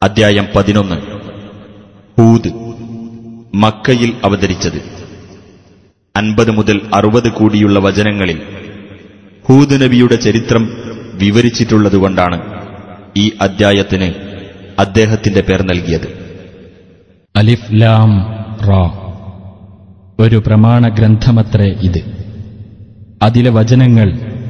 അദ്ധ്യായം പതിനൊന്ന് ഹൂദ് മക്കയിൽ അവതരിച്ചത് അൻപത് മുതൽ അറുപത് കൂടിയുള്ള വചനങ്ങളിൽ ഹൂദ് നബിയുടെ ചരിത്രം വിവരിച്ചിട്ടുള്ളതുകൊണ്ടാണ് ഈ അദ്ധ്യായത്തിന് അദ്ദേഹത്തിന്റെ പേർ നൽകിയത് അലിഫ് ലാം റാ ഒരു പ്രമാണ ഗ്രന്ഥമത്രേ ഇത് അതിലെ വചനങ്ങൾ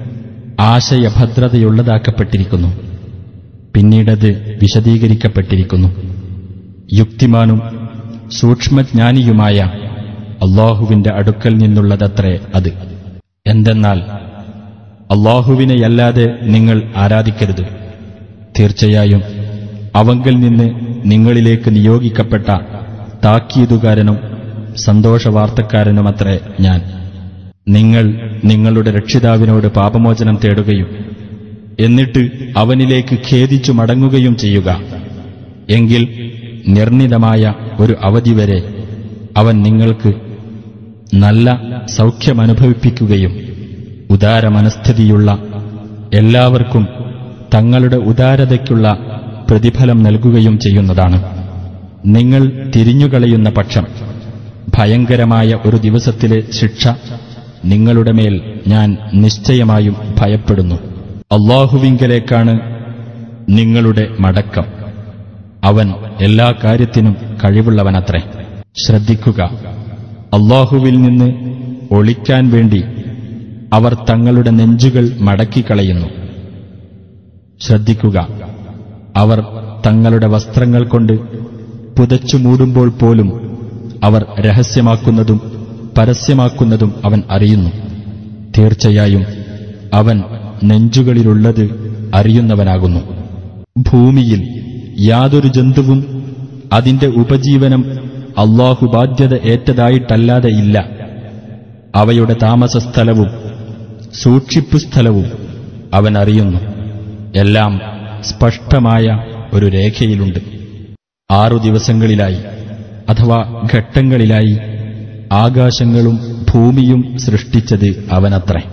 ആശയഭദ്രതയുള്ളതാക്കപ്പെട്ടിരിക്കുന്നു പിന്നീടത് വിശദീകരിക്കപ്പെട്ടിരിക്കുന്നു യുക്തിമാനും സൂക്ഷ്മജ്ഞാനിയുമായ അള്ളാഹുവിന്റെ അടുക്കൽ നിന്നുള്ളതത്രേ അത് എന്തെന്നാൽ അള്ളാഹുവിനെയല്ലാതെ നിങ്ങൾ ആരാധിക്കരുത് തീർച്ചയായും അവങ്കിൽ നിന്ന് നിങ്ങളിലേക്ക് നിയോഗിക്കപ്പെട്ട താക്കീതുകാരനും സന്തോഷവാർത്തക്കാരനുമത്രേ ഞാൻ നിങ്ങൾ നിങ്ങളുടെ രക്ഷിതാവിനോട് പാപമോചനം തേടുകയും എന്നിട്ട് അവനിലേക്ക് ഖേദിച്ചു മടങ്ങുകയും ചെയ്യുക എങ്കിൽ നിർണിതമായ ഒരു അവധി വരെ അവൻ നിങ്ങൾക്ക് നല്ല സൗഖ്യമനുഭവിപ്പിക്കുകയും ഉദാരമനസ്ഥിതിയുള്ള എല്ലാവർക്കും തങ്ങളുടെ ഉദാരതയ്ക്കുള്ള പ്രതിഫലം നൽകുകയും ചെയ്യുന്നതാണ് നിങ്ങൾ തിരിഞ്ഞുകളയുന്ന പക്ഷം ഭയങ്കരമായ ഒരു ദിവസത്തിലെ ശിക്ഷ നിങ്ങളുടെ മേൽ ഞാൻ നിശ്ചയമായും ഭയപ്പെടുന്നു അള്ളാഹുവിങ്കലേക്കാണ് നിങ്ങളുടെ മടക്കം അവൻ എല്ലാ കാര്യത്തിനും കഴിവുള്ളവനത്രേ ശ്രദ്ധിക്കുക അള്ളാഹുവിൽ നിന്ന് ഒളിക്കാൻ വേണ്ടി അവർ തങ്ങളുടെ നെഞ്ചുകൾ മടക്കിക്കളയുന്നു ശ്രദ്ധിക്കുക അവർ തങ്ങളുടെ വസ്ത്രങ്ങൾ കൊണ്ട് പുതച്ചു മൂടുമ്പോൾ പോലും അവർ രഹസ്യമാക്കുന്നതും പരസ്യമാക്കുന്നതും അവൻ അറിയുന്നു തീർച്ചയായും അവൻ നെഞ്ചുകളിലുള്ളത് അറിയുന്നവനാകുന്നു ഭൂമിയിൽ യാതൊരു ജന്തുവും അതിന്റെ ഉപജീവനം അള്ളാഹു ബാധ്യത ഏറ്റതായിട്ടല്ലാതെ ഇല്ല അവയുടെ താമസസ്ഥലവും സൂക്ഷിപ്പു സ്ഥലവും അവൻ അറിയുന്നു എല്ലാം സ്പഷ്ടമായ ഒരു രേഖയിലുണ്ട് ആറു ദിവസങ്ങളിലായി അഥവാ ഘട്ടങ്ങളിലായി ആകാശങ്ങളും ഭൂമിയും സൃഷ്ടിച്ചത് അവനത്രേ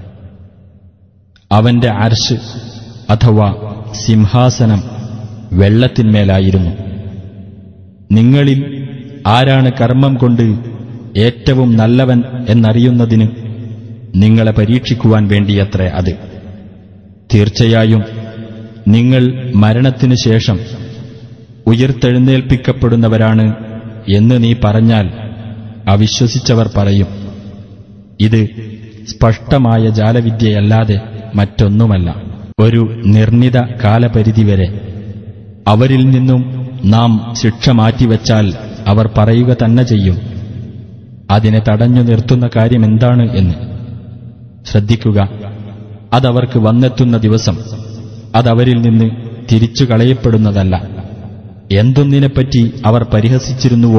അവന്റെ അർശ് അഥവാ സിംഹാസനം വെള്ളത്തിന്മേലായിരുന്നു നിങ്ങളിൽ ആരാണ് കർമ്മം കൊണ്ട് ഏറ്റവും നല്ലവൻ എന്നറിയുന്നതിന് നിങ്ങളെ പരീക്ഷിക്കുവാൻ വേണ്ടിയത്രേ അത് തീർച്ചയായും നിങ്ങൾ മരണത്തിനു ശേഷം ഉയർത്തെഴുന്നേൽപ്പിക്കപ്പെടുന്നവരാണ് എന്ന് നീ പറഞ്ഞാൽ അവിശ്വസിച്ചവർ പറയും ഇത് സ്പഷ്ടമായ ജാലവിദ്യയല്ലാതെ മറ്റൊന്നുമല്ല ഒരു നിർണിത കാലപരിധി വരെ അവരിൽ നിന്നും നാം ശിക്ഷ മാറ്റിവെച്ചാൽ അവർ പറയുക തന്നെ ചെയ്യും അതിനെ തടഞ്ഞു നിർത്തുന്ന കാര്യമെന്താണ് എന്ന് ശ്രദ്ധിക്കുക അതവർക്ക് വന്നെത്തുന്ന ദിവസം അതവരിൽ നിന്ന് തിരിച്ചു കളയപ്പെടുന്നതല്ല എന്തൊന്നിനെപ്പറ്റി അവർ പരിഹസിച്ചിരുന്നുവോ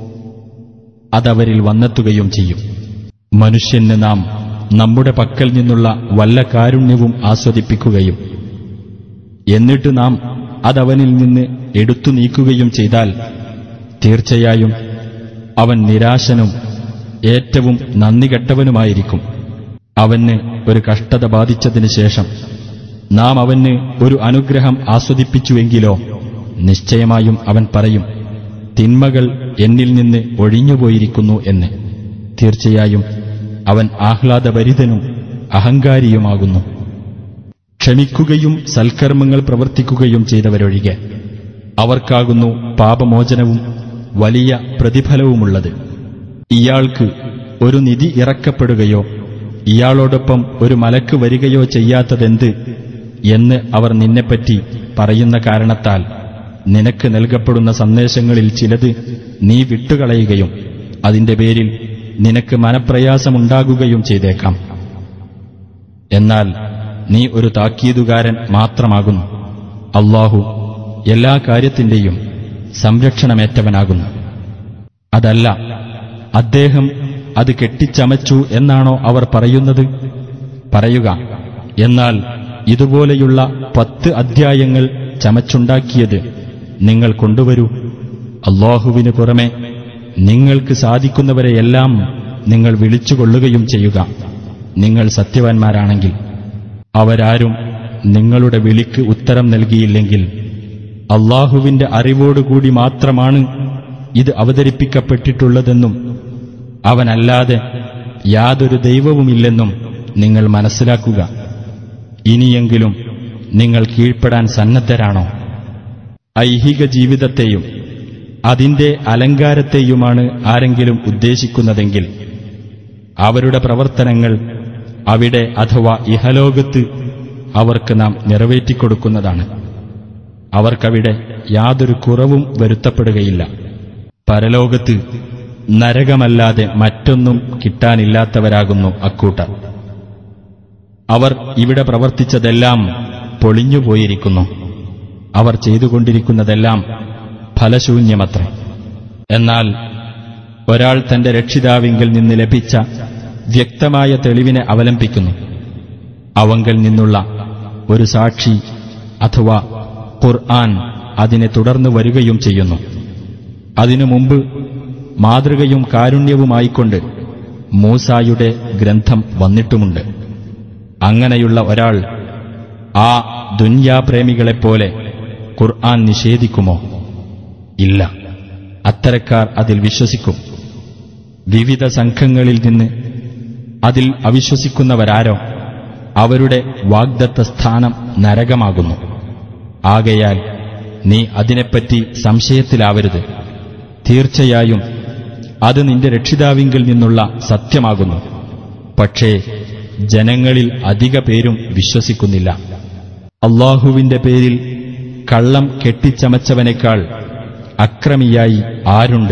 അതവരിൽ വന്നെത്തുകയും ചെയ്യും മനുഷ്യന് നാം നമ്മുടെ പക്കൽ നിന്നുള്ള വല്ല കാരുണ്യവും ആസ്വദിപ്പിക്കുകയും എന്നിട്ട് നാം അതവനിൽ നിന്ന് എടുത്തു നീക്കുകയും ചെയ്താൽ തീർച്ചയായും അവൻ നിരാശനും ഏറ്റവും നന്ദികെട്ടവനുമായിരിക്കും അവന് ഒരു കഷ്ടത ബാധിച്ചതിന് ശേഷം നാം അവന് ഒരു അനുഗ്രഹം ആസ്വദിപ്പിച്ചുവെങ്കിലോ നിശ്ചയമായും അവൻ പറയും തിന്മകൾ എന്നിൽ നിന്ന് ഒഴിഞ്ഞുപോയിരിക്കുന്നു എന്ന് തീർച്ചയായും അവൻ ആഹ്ലാദഭരിതനും അഹങ്കാരിയുമാകുന്നു ക്ഷമിക്കുകയും സൽക്കർമ്മങ്ങൾ പ്രവർത്തിക്കുകയും ചെയ്തവരൊഴികെ അവർക്കാകുന്നു പാപമോചനവും വലിയ പ്രതിഫലവുമുള്ളത് ഇയാൾക്ക് ഒരു നിധി ഇറക്കപ്പെടുകയോ ഇയാളോടൊപ്പം ഒരു മലക്ക് വരികയോ ചെയ്യാത്തതെന്ത് എന്ന് അവർ നിന്നെപ്പറ്റി പറയുന്ന കാരണത്താൽ നിനക്ക് നൽകപ്പെടുന്ന സന്ദേശങ്ങളിൽ ചിലത് നീ വിട്ടുകളയുകയും അതിന്റെ പേരിൽ നിനക്ക് മനപ്രയാസമുണ്ടാകുകയും ചെയ്തേക്കാം എന്നാൽ നീ ഒരു താക്കീതുകാരൻ മാത്രമാകുന്നു അള്ളാഹു എല്ലാ കാര്യത്തിന്റെയും സംരക്ഷണമേറ്റവനാകുന്നു അതല്ല അദ്ദേഹം അത് കെട്ടിച്ചമച്ചു എന്നാണോ അവർ പറയുന്നത് പറയുക എന്നാൽ ഇതുപോലെയുള്ള പത്ത് അധ്യായങ്ങൾ ചമച്ചുണ്ടാക്കിയത് നിങ്ങൾ കൊണ്ടുവരൂ അള്ളാഹുവിനു പുറമെ നിങ്ങൾക്ക് സാധിക്കുന്നവരെയെല്ലാം നിങ്ങൾ വിളിച്ചുകൊള്ളുകയും ചെയ്യുക നിങ്ങൾ സത്യവാൻമാരാണെങ്കിൽ അവരാരും നിങ്ങളുടെ വിളിക്ക് ഉത്തരം നൽകിയില്ലെങ്കിൽ അള്ളാഹുവിന്റെ അറിവോടുകൂടി മാത്രമാണ് ഇത് അവതരിപ്പിക്കപ്പെട്ടിട്ടുള്ളതെന്നും അവനല്ലാതെ യാതൊരു ദൈവവുമില്ലെന്നും നിങ്ങൾ മനസ്സിലാക്കുക ഇനിയെങ്കിലും നിങ്ങൾ കീഴ്പ്പെടാൻ സന്നദ്ധരാണോ ഐഹിക ജീവിതത്തെയും അതിന്റെ അലങ്കാരത്തെയുമാണ് ആരെങ്കിലും ഉദ്ദേശിക്കുന്നതെങ്കിൽ അവരുടെ പ്രവർത്തനങ്ങൾ അവിടെ അഥവാ ഇഹലോകത്ത് അവർക്ക് നാം നിറവേറ്റിക്കൊടുക്കുന്നതാണ് അവർക്കവിടെ യാതൊരു കുറവും വരുത്തപ്പെടുകയില്ല പരലോകത്ത് നരകമല്ലാതെ മറ്റൊന്നും കിട്ടാനില്ലാത്തവരാകുന്നു അക്കൂട്ടർ അവർ ഇവിടെ പ്രവർത്തിച്ചതെല്ലാം പൊളിഞ്ഞുപോയിരിക്കുന്നു അവർ ചെയ്തുകൊണ്ടിരിക്കുന്നതെല്ലാം ഫലശൂന്യമത്രേ എന്നാൽ ഒരാൾ തന്റെ രക്ഷിതാവിങ്കിൽ നിന്ന് ലഭിച്ച വ്യക്തമായ തെളിവിനെ അവലംബിക്കുന്നു അവങ്കൽ നിന്നുള്ള ഒരു സാക്ഷി അഥവാ ഖുർആൻ അതിനെ തുടർന്നു വരികയും ചെയ്യുന്നു അതിനു മുമ്പ് മാതൃകയും കാരുണ്യവുമായിക്കൊണ്ട് മൂസായുടെ ഗ്രന്ഥം വന്നിട്ടുമുണ്ട് അങ്ങനെയുള്ള ഒരാൾ ആ ദുന്യാപ്രേമികളെപ്പോലെ ഖുർആൻ നിഷേധിക്കുമോ ഇല്ല അത്തരക്കാർ അതിൽ വിശ്വസിക്കും വിവിധ സംഘങ്ങളിൽ നിന്ന് അതിൽ അവിശ്വസിക്കുന്നവരാരോ അവരുടെ വാഗ്ദത്ത സ്ഥാനം നരകമാകുന്നു ആകയാൽ നീ അതിനെപ്പറ്റി സംശയത്തിലാവരുത് തീർച്ചയായും അത് നിന്റെ രക്ഷിതാവിങ്കിൽ നിന്നുള്ള സത്യമാകുന്നു പക്ഷേ ജനങ്ങളിൽ അധിക പേരും വിശ്വസിക്കുന്നില്ല അള്ളാഹുവിന്റെ പേരിൽ കള്ളം കെട്ടിച്ചമച്ചവനേക്കാൾ അക്രമിയായി ആരുണ്ട്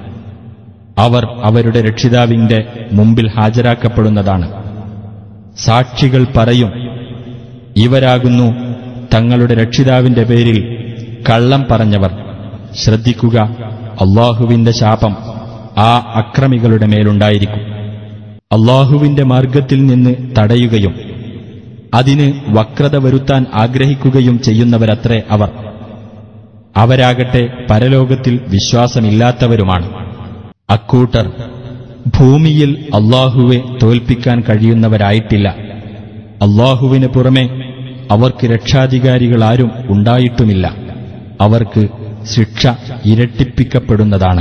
അവർ അവരുടെ രക്ഷിതാവിന്റെ മുമ്പിൽ ഹാജരാക്കപ്പെടുന്നതാണ് സാക്ഷികൾ പറയും ഇവരാകുന്നു തങ്ങളുടെ രക്ഷിതാവിന്റെ പേരിൽ കള്ളം പറഞ്ഞവർ ശ്രദ്ധിക്കുക അള്ളാഹുവിന്റെ ശാപം ആ അക്രമികളുടെ മേലുണ്ടായിരിക്കും അള്ളാഹുവിന്റെ മാർഗത്തിൽ നിന്ന് തടയുകയും അതിന് വക്രത വരുത്താൻ ആഗ്രഹിക്കുകയും ചെയ്യുന്നവരത്രേ അവർ അവരാകട്ടെ പരലോകത്തിൽ വിശ്വാസമില്ലാത്തവരുമാണ് അക്കൂട്ടർ ഭൂമിയിൽ അള്ളാഹുവെ തോൽപ്പിക്കാൻ കഴിയുന്നവരായിട്ടില്ല അള്ളാഹുവിന് പുറമെ അവർക്ക് രക്ഷാധികാരികളാരും ഉണ്ടായിട്ടുമില്ല അവർക്ക് ശിക്ഷ ഇരട്ടിപ്പിക്കപ്പെടുന്നതാണ്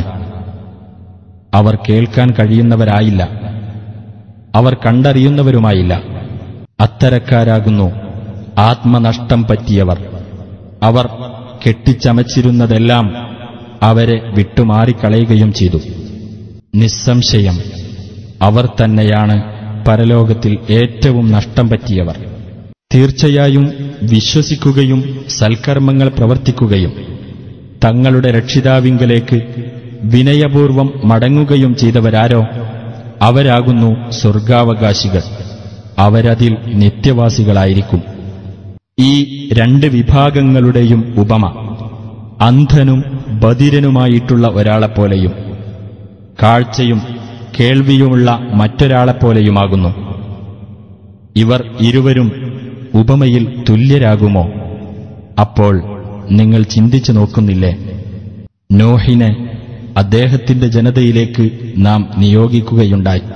അവർ കേൾക്കാൻ കഴിയുന്നവരായില്ല അവർ കണ്ടറിയുന്നവരുമായില്ല അത്തരക്കാരാകുന്നു ആത്മനഷ്ടം പറ്റിയവർ അവർ കെട്ടിച്ചമച്ചിരുന്നതെല്ലാം അവരെ വിട്ടുമാറിക്കളയുകയും ചെയ്തു നിസ്സംശയം അവർ തന്നെയാണ് പരലോകത്തിൽ ഏറ്റവും നഷ്ടം പറ്റിയവർ തീർച്ചയായും വിശ്വസിക്കുകയും സൽക്കർമ്മങ്ങൾ പ്രവർത്തിക്കുകയും തങ്ങളുടെ രക്ഷിതാവിങ്കലേക്ക് വിനയപൂർവം മടങ്ങുകയും ചെയ്തവരാരോ അവരാകുന്നു സ്വർഗാവകാശികൾ അവരതിൽ നിത്യവാസികളായിരിക്കും ഈ രണ്ട് വിഭാഗങ്ങളുടെയും ഉപമ അന്ധനും ബധിരനുമായിട്ടുള്ള ഒരാളെപ്പോലെയും കാഴ്ചയും കേൾവിയുമുള്ള മറ്റൊരാളെപ്പോലെയുമാകുന്നു ഇവർ ഇരുവരും ഉപമയിൽ തുല്യരാകുമോ അപ്പോൾ നിങ്ങൾ ചിന്തിച്ചു നോക്കുന്നില്ലേ നോഹിനെ അദ്ദേഹത്തിന്റെ ജനതയിലേക്ക് നാം നിയോഗിക്കുകയുണ്ടായി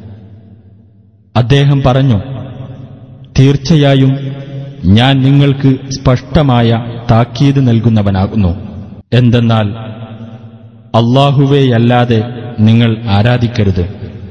അദ്ദേഹം പറഞ്ഞു തീർച്ചയായും ഞാൻ നിങ്ങൾക്ക് സ്പഷ്ടമായ താക്കീത് നൽകുന്നവനാകുന്നു എന്തെന്നാൽ അള്ളാഹുവേയല്ലാതെ നിങ്ങൾ ആരാധിക്കരുത്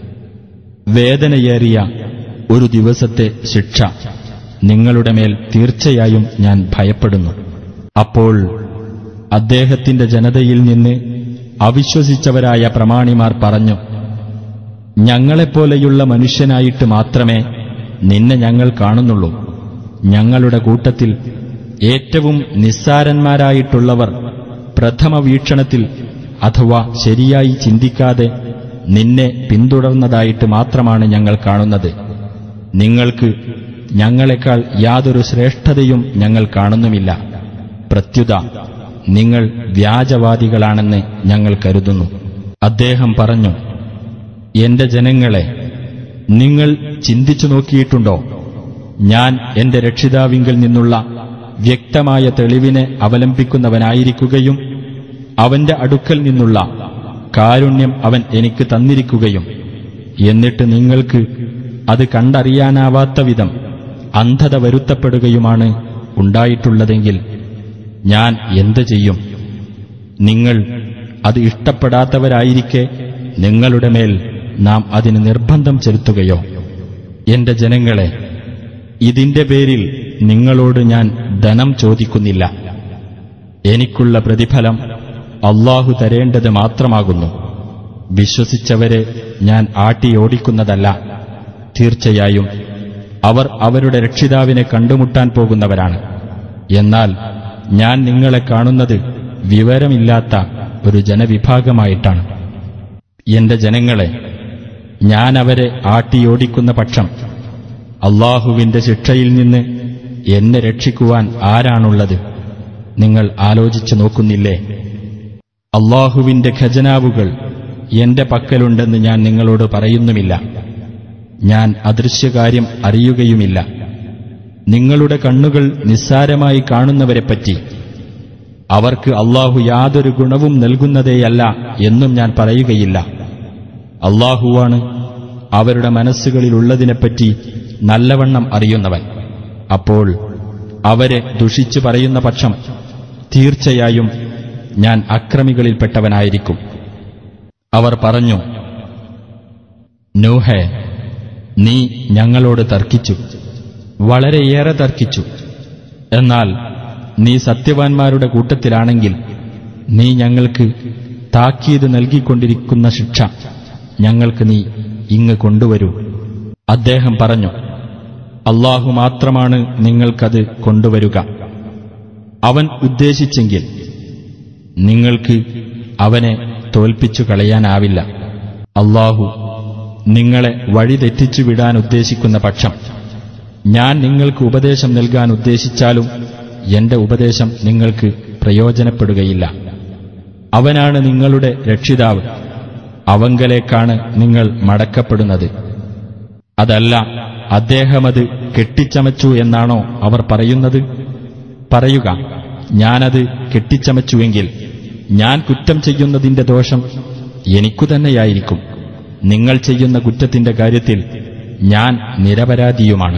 വേദനയേറിയ ഒരു ദിവസത്തെ ശിക്ഷ നിങ്ങളുടെ മേൽ തീർച്ചയായും ഞാൻ ഭയപ്പെടുന്നു അപ്പോൾ അദ്ദേഹത്തിന്റെ ജനതയിൽ നിന്ന് അവിശ്വസിച്ചവരായ പ്രമാണിമാർ പറഞ്ഞു ഞങ്ങളെപ്പോലെയുള്ള മനുഷ്യനായിട്ട് മാത്രമേ നിന്നെ ഞങ്ങൾ കാണുന്നുള്ളൂ ഞങ്ങളുടെ കൂട്ടത്തിൽ ഏറ്റവും നിസ്സാരന്മാരായിട്ടുള്ളവർ പ്രഥമ വീക്ഷണത്തിൽ അഥവാ ശരിയായി ചിന്തിക്കാതെ നിന്നെ പിന്തുടർന്നതായിട്ട് മാത്രമാണ് ഞങ്ങൾ കാണുന്നത് നിങ്ങൾക്ക് ഞങ്ങളെക്കാൾ യാതൊരു ശ്രേഷ്ഠതയും ഞങ്ങൾ കാണുന്നുമില്ല പ്രത്യുത നിങ്ങൾ വ്യാജവാദികളാണെന്ന് ഞങ്ങൾ കരുതുന്നു അദ്ദേഹം പറഞ്ഞു എന്റെ ജനങ്ങളെ നിങ്ങൾ ചിന്തിച്ചു നോക്കിയിട്ടുണ്ടോ ഞാൻ എന്റെ രക്ഷിതാവിങ്കിൽ നിന്നുള്ള വ്യക്തമായ തെളിവിനെ അവലംബിക്കുന്നവനായിരിക്കുകയും അവന്റെ അടുക്കൽ നിന്നുള്ള കാരുണ്യം അവൻ എനിക്ക് തന്നിരിക്കുകയും എന്നിട്ട് നിങ്ങൾക്ക് അത് കണ്ടറിയാനാവാത്ത വിധം അന്ധത വരുത്തപ്പെടുകയുമാണ് ഉണ്ടായിട്ടുള്ളതെങ്കിൽ ഞാൻ എന്ത് ചെയ്യും നിങ്ങൾ അത് ഇഷ്ടപ്പെടാത്തവരായിരിക്കെ നിങ്ങളുടെ മേൽ നാം അതിന് നിർബന്ധം ചെലുത്തുകയോ എന്റെ ജനങ്ങളെ ഇതിന്റെ പേരിൽ നിങ്ങളോട് ഞാൻ ധനം ചോദിക്കുന്നില്ല എനിക്കുള്ള പ്രതിഫലം അള്ളാഹു തരേണ്ടത് മാത്രമാകുന്നു വിശ്വസിച്ചവരെ ഞാൻ ആട്ടിയോടിക്കുന്നതല്ല തീർച്ചയായും അവർ അവരുടെ രക്ഷിതാവിനെ കണ്ടുമുട്ടാൻ പോകുന്നവരാണ് എന്നാൽ ഞാൻ നിങ്ങളെ കാണുന്നത് വിവരമില്ലാത്ത ഒരു ജനവിഭാഗമായിട്ടാണ് എന്റെ ജനങ്ങളെ ഞാൻ അവരെ ആട്ടിയോടിക്കുന്ന പക്ഷം അള്ളാഹുവിന്റെ ശിക്ഷയിൽ നിന്ന് എന്നെ രക്ഷിക്കുവാൻ ആരാണുള്ളത് നിങ്ങൾ ആലോചിച്ചു നോക്കുന്നില്ലേ അള്ളാഹുവിന്റെ ഖജനാവുകൾ എന്റെ പക്കലുണ്ടെന്ന് ഞാൻ നിങ്ങളോട് പറയുന്നുമില്ല ഞാൻ അദൃശ്യകാര്യം അറിയുകയുമില്ല നിങ്ങളുടെ കണ്ണുകൾ നിസ്സാരമായി കാണുന്നവരെപ്പറ്റി അവർക്ക് അള്ളാഹു യാതൊരു ഗുണവും നൽകുന്നതേയല്ല എന്നും ഞാൻ പറയുകയില്ല അള്ളാഹുവാണ് അവരുടെ മനസ്സുകളിലുള്ളതിനെപ്പറ്റി നല്ലവണ്ണം അറിയുന്നവൻ അപ്പോൾ അവരെ ദുഷിച്ചു പറയുന്ന പക്ഷം തീർച്ചയായും ഞാൻ അക്രമികളിൽപ്പെട്ടവനായിരിക്കും അവർ പറഞ്ഞു നൂഹേ നീ ഞങ്ങളോട് തർക്കിച്ചു വളരെയേറെ തർക്കിച്ചു എന്നാൽ നീ സത്യവാൻമാരുടെ കൂട്ടത്തിലാണെങ്കിൽ നീ ഞങ്ങൾക്ക് താക്കീത് നൽകിക്കൊണ്ടിരിക്കുന്ന ശിക്ഷ ഞങ്ങൾക്ക് നീ ഇങ്ങ് കൊണ്ടുവരൂ അദ്ദേഹം പറഞ്ഞു അള്ളാഹു മാത്രമാണ് നിങ്ങൾക്കത് കൊണ്ടുവരുക അവൻ ഉദ്ദേശിച്ചെങ്കിൽ നിങ്ങൾക്ക് അവനെ തോൽപ്പിച്ചു കളയാനാവില്ല അള്ളാഹു നിങ്ങളെ വഴിതെറ്റിച്ചു വിടാൻ ഉദ്ദേശിക്കുന്ന പക്ഷം ഞാൻ നിങ്ങൾക്ക് ഉപദേശം നൽകാൻ ഉദ്ദേശിച്ചാലും എന്റെ ഉപദേശം നിങ്ങൾക്ക് പ്രയോജനപ്പെടുകയില്ല അവനാണ് നിങ്ങളുടെ രക്ഷിതാവ് അവങ്കലേക്കാണ് നിങ്ങൾ മടക്കപ്പെടുന്നത് അതല്ല അദ്ദേഹമത് കെട്ടിച്ചമച്ചു എന്നാണോ അവർ പറയുന്നത് പറയുക ഞാനത് കെട്ടിച്ചമച്ചുവെങ്കിൽ ഞാൻ കുറ്റം ചെയ്യുന്നതിന്റെ ദോഷം എനിക്കു തന്നെയായിരിക്കും നിങ്ങൾ ചെയ്യുന്ന കുറ്റത്തിന്റെ കാര്യത്തിൽ ഞാൻ നിരപരാധിയുമാണ്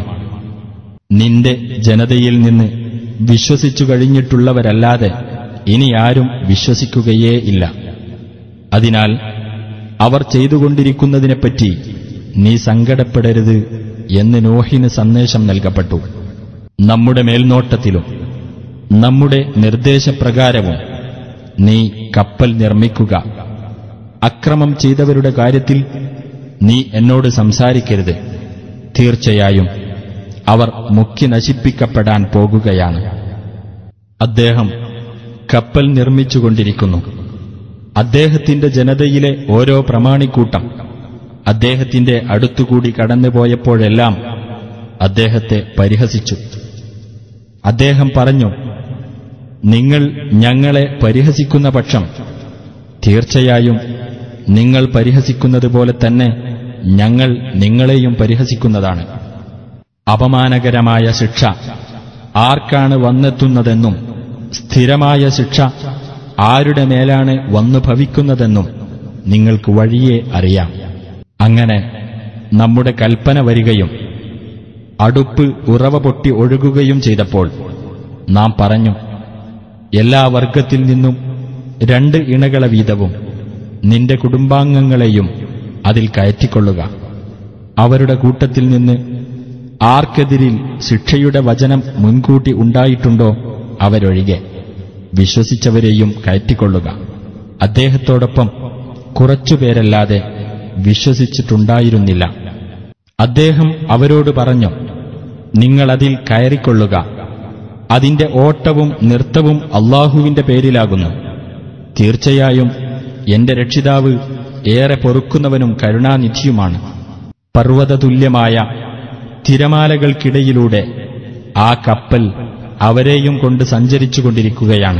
നിന്റെ ജനതയിൽ നിന്ന് വിശ്വസിച്ചു കഴിഞ്ഞിട്ടുള്ളവരല്ലാതെ ഇനി ആരും വിശ്വസിക്കുകയേ ഇല്ല അതിനാൽ അവർ ചെയ്തുകൊണ്ടിരിക്കുന്നതിനെപ്പറ്റി നീ സങ്കടപ്പെടരുത് എന്ന് നോഹിന് സന്ദേശം നൽകപ്പെട്ടു നമ്മുടെ മേൽനോട്ടത്തിലും നമ്മുടെ നിർദ്ദേശപ്രകാരവും നീ കപ്പൽ നിർമ്മിക്കുക അക്രമം ചെയ്തവരുടെ കാര്യത്തിൽ നീ എന്നോട് സംസാരിക്കരുത് തീർച്ചയായും അവർ മുഖ്യ നശിപ്പിക്കപ്പെടാൻ പോകുകയാണ് അദ്ദേഹം കപ്പൽ നിർമ്മിച്ചുകൊണ്ടിരിക്കുന്നു അദ്ദേഹത്തിന്റെ ജനതയിലെ ഓരോ പ്രമാണിക്കൂട്ടം അദ്ദേഹത്തിന്റെ അടുത്തുകൂടി കടന്നുപോയപ്പോഴെല്ലാം അദ്ദേഹത്തെ പരിഹസിച്ചു അദ്ദേഹം പറഞ്ഞു നിങ്ങൾ ഞങ്ങളെ പരിഹസിക്കുന്ന പക്ഷം തീർച്ചയായും നിങ്ങൾ പരിഹസിക്കുന്നത് പോലെ തന്നെ ഞങ്ങൾ നിങ്ങളെയും പരിഹസിക്കുന്നതാണ് അപമാനകരമായ ശിക്ഷ ആർക്കാണ് വന്നെത്തുന്നതെന്നും സ്ഥിരമായ ശിക്ഷ ആരുടെ മേലാണ് വന്നു ഭവിക്കുന്നതെന്നും നിങ്ങൾക്ക് വഴിയെ അറിയാം അങ്ങനെ നമ്മുടെ കൽപ്പന വരികയും അടുപ്പ് ഉറവ പൊട്ടി ഒഴുകുകയും ചെയ്തപ്പോൾ നാം പറഞ്ഞു എല്ലാ വർഗത്തിൽ നിന്നും രണ്ട് ഇണകളെ വീതവും നിന്റെ കുടുംബാംഗങ്ങളെയും അതിൽ കയറ്റിക്കൊള്ളുക അവരുടെ കൂട്ടത്തിൽ നിന്ന് ആർക്കെതിരിൽ ശിക്ഷയുടെ വചനം മുൻകൂട്ടി ഉണ്ടായിട്ടുണ്ടോ അവരൊഴികെ വിശ്വസിച്ചവരെയും കയറ്റിക്കൊള്ളുക അദ്ദേഹത്തോടൊപ്പം കുറച്ചുപേരല്ലാതെ വിശ്വസിച്ചിട്ടുണ്ടായിരുന്നില്ല അദ്ദേഹം അവരോട് പറഞ്ഞു നിങ്ങളതിൽ കയറിക്കൊള്ളുക അതിന്റെ ഓട്ടവും നൃത്തവും അള്ളാഹുവിന്റെ പേരിലാകുന്നു തീർച്ചയായും എന്റെ രക്ഷിതാവ് ഏറെ പൊറുക്കുന്നവനും കരുണാനിധിയുമാണ് പർവ്വതതുല്യമായ തിരമാലകൾക്കിടയിലൂടെ ആ കപ്പൽ അവരെയും കൊണ്ട് സഞ്ചരിച്ചുകൊണ്ടിരിക്കുകയാണ്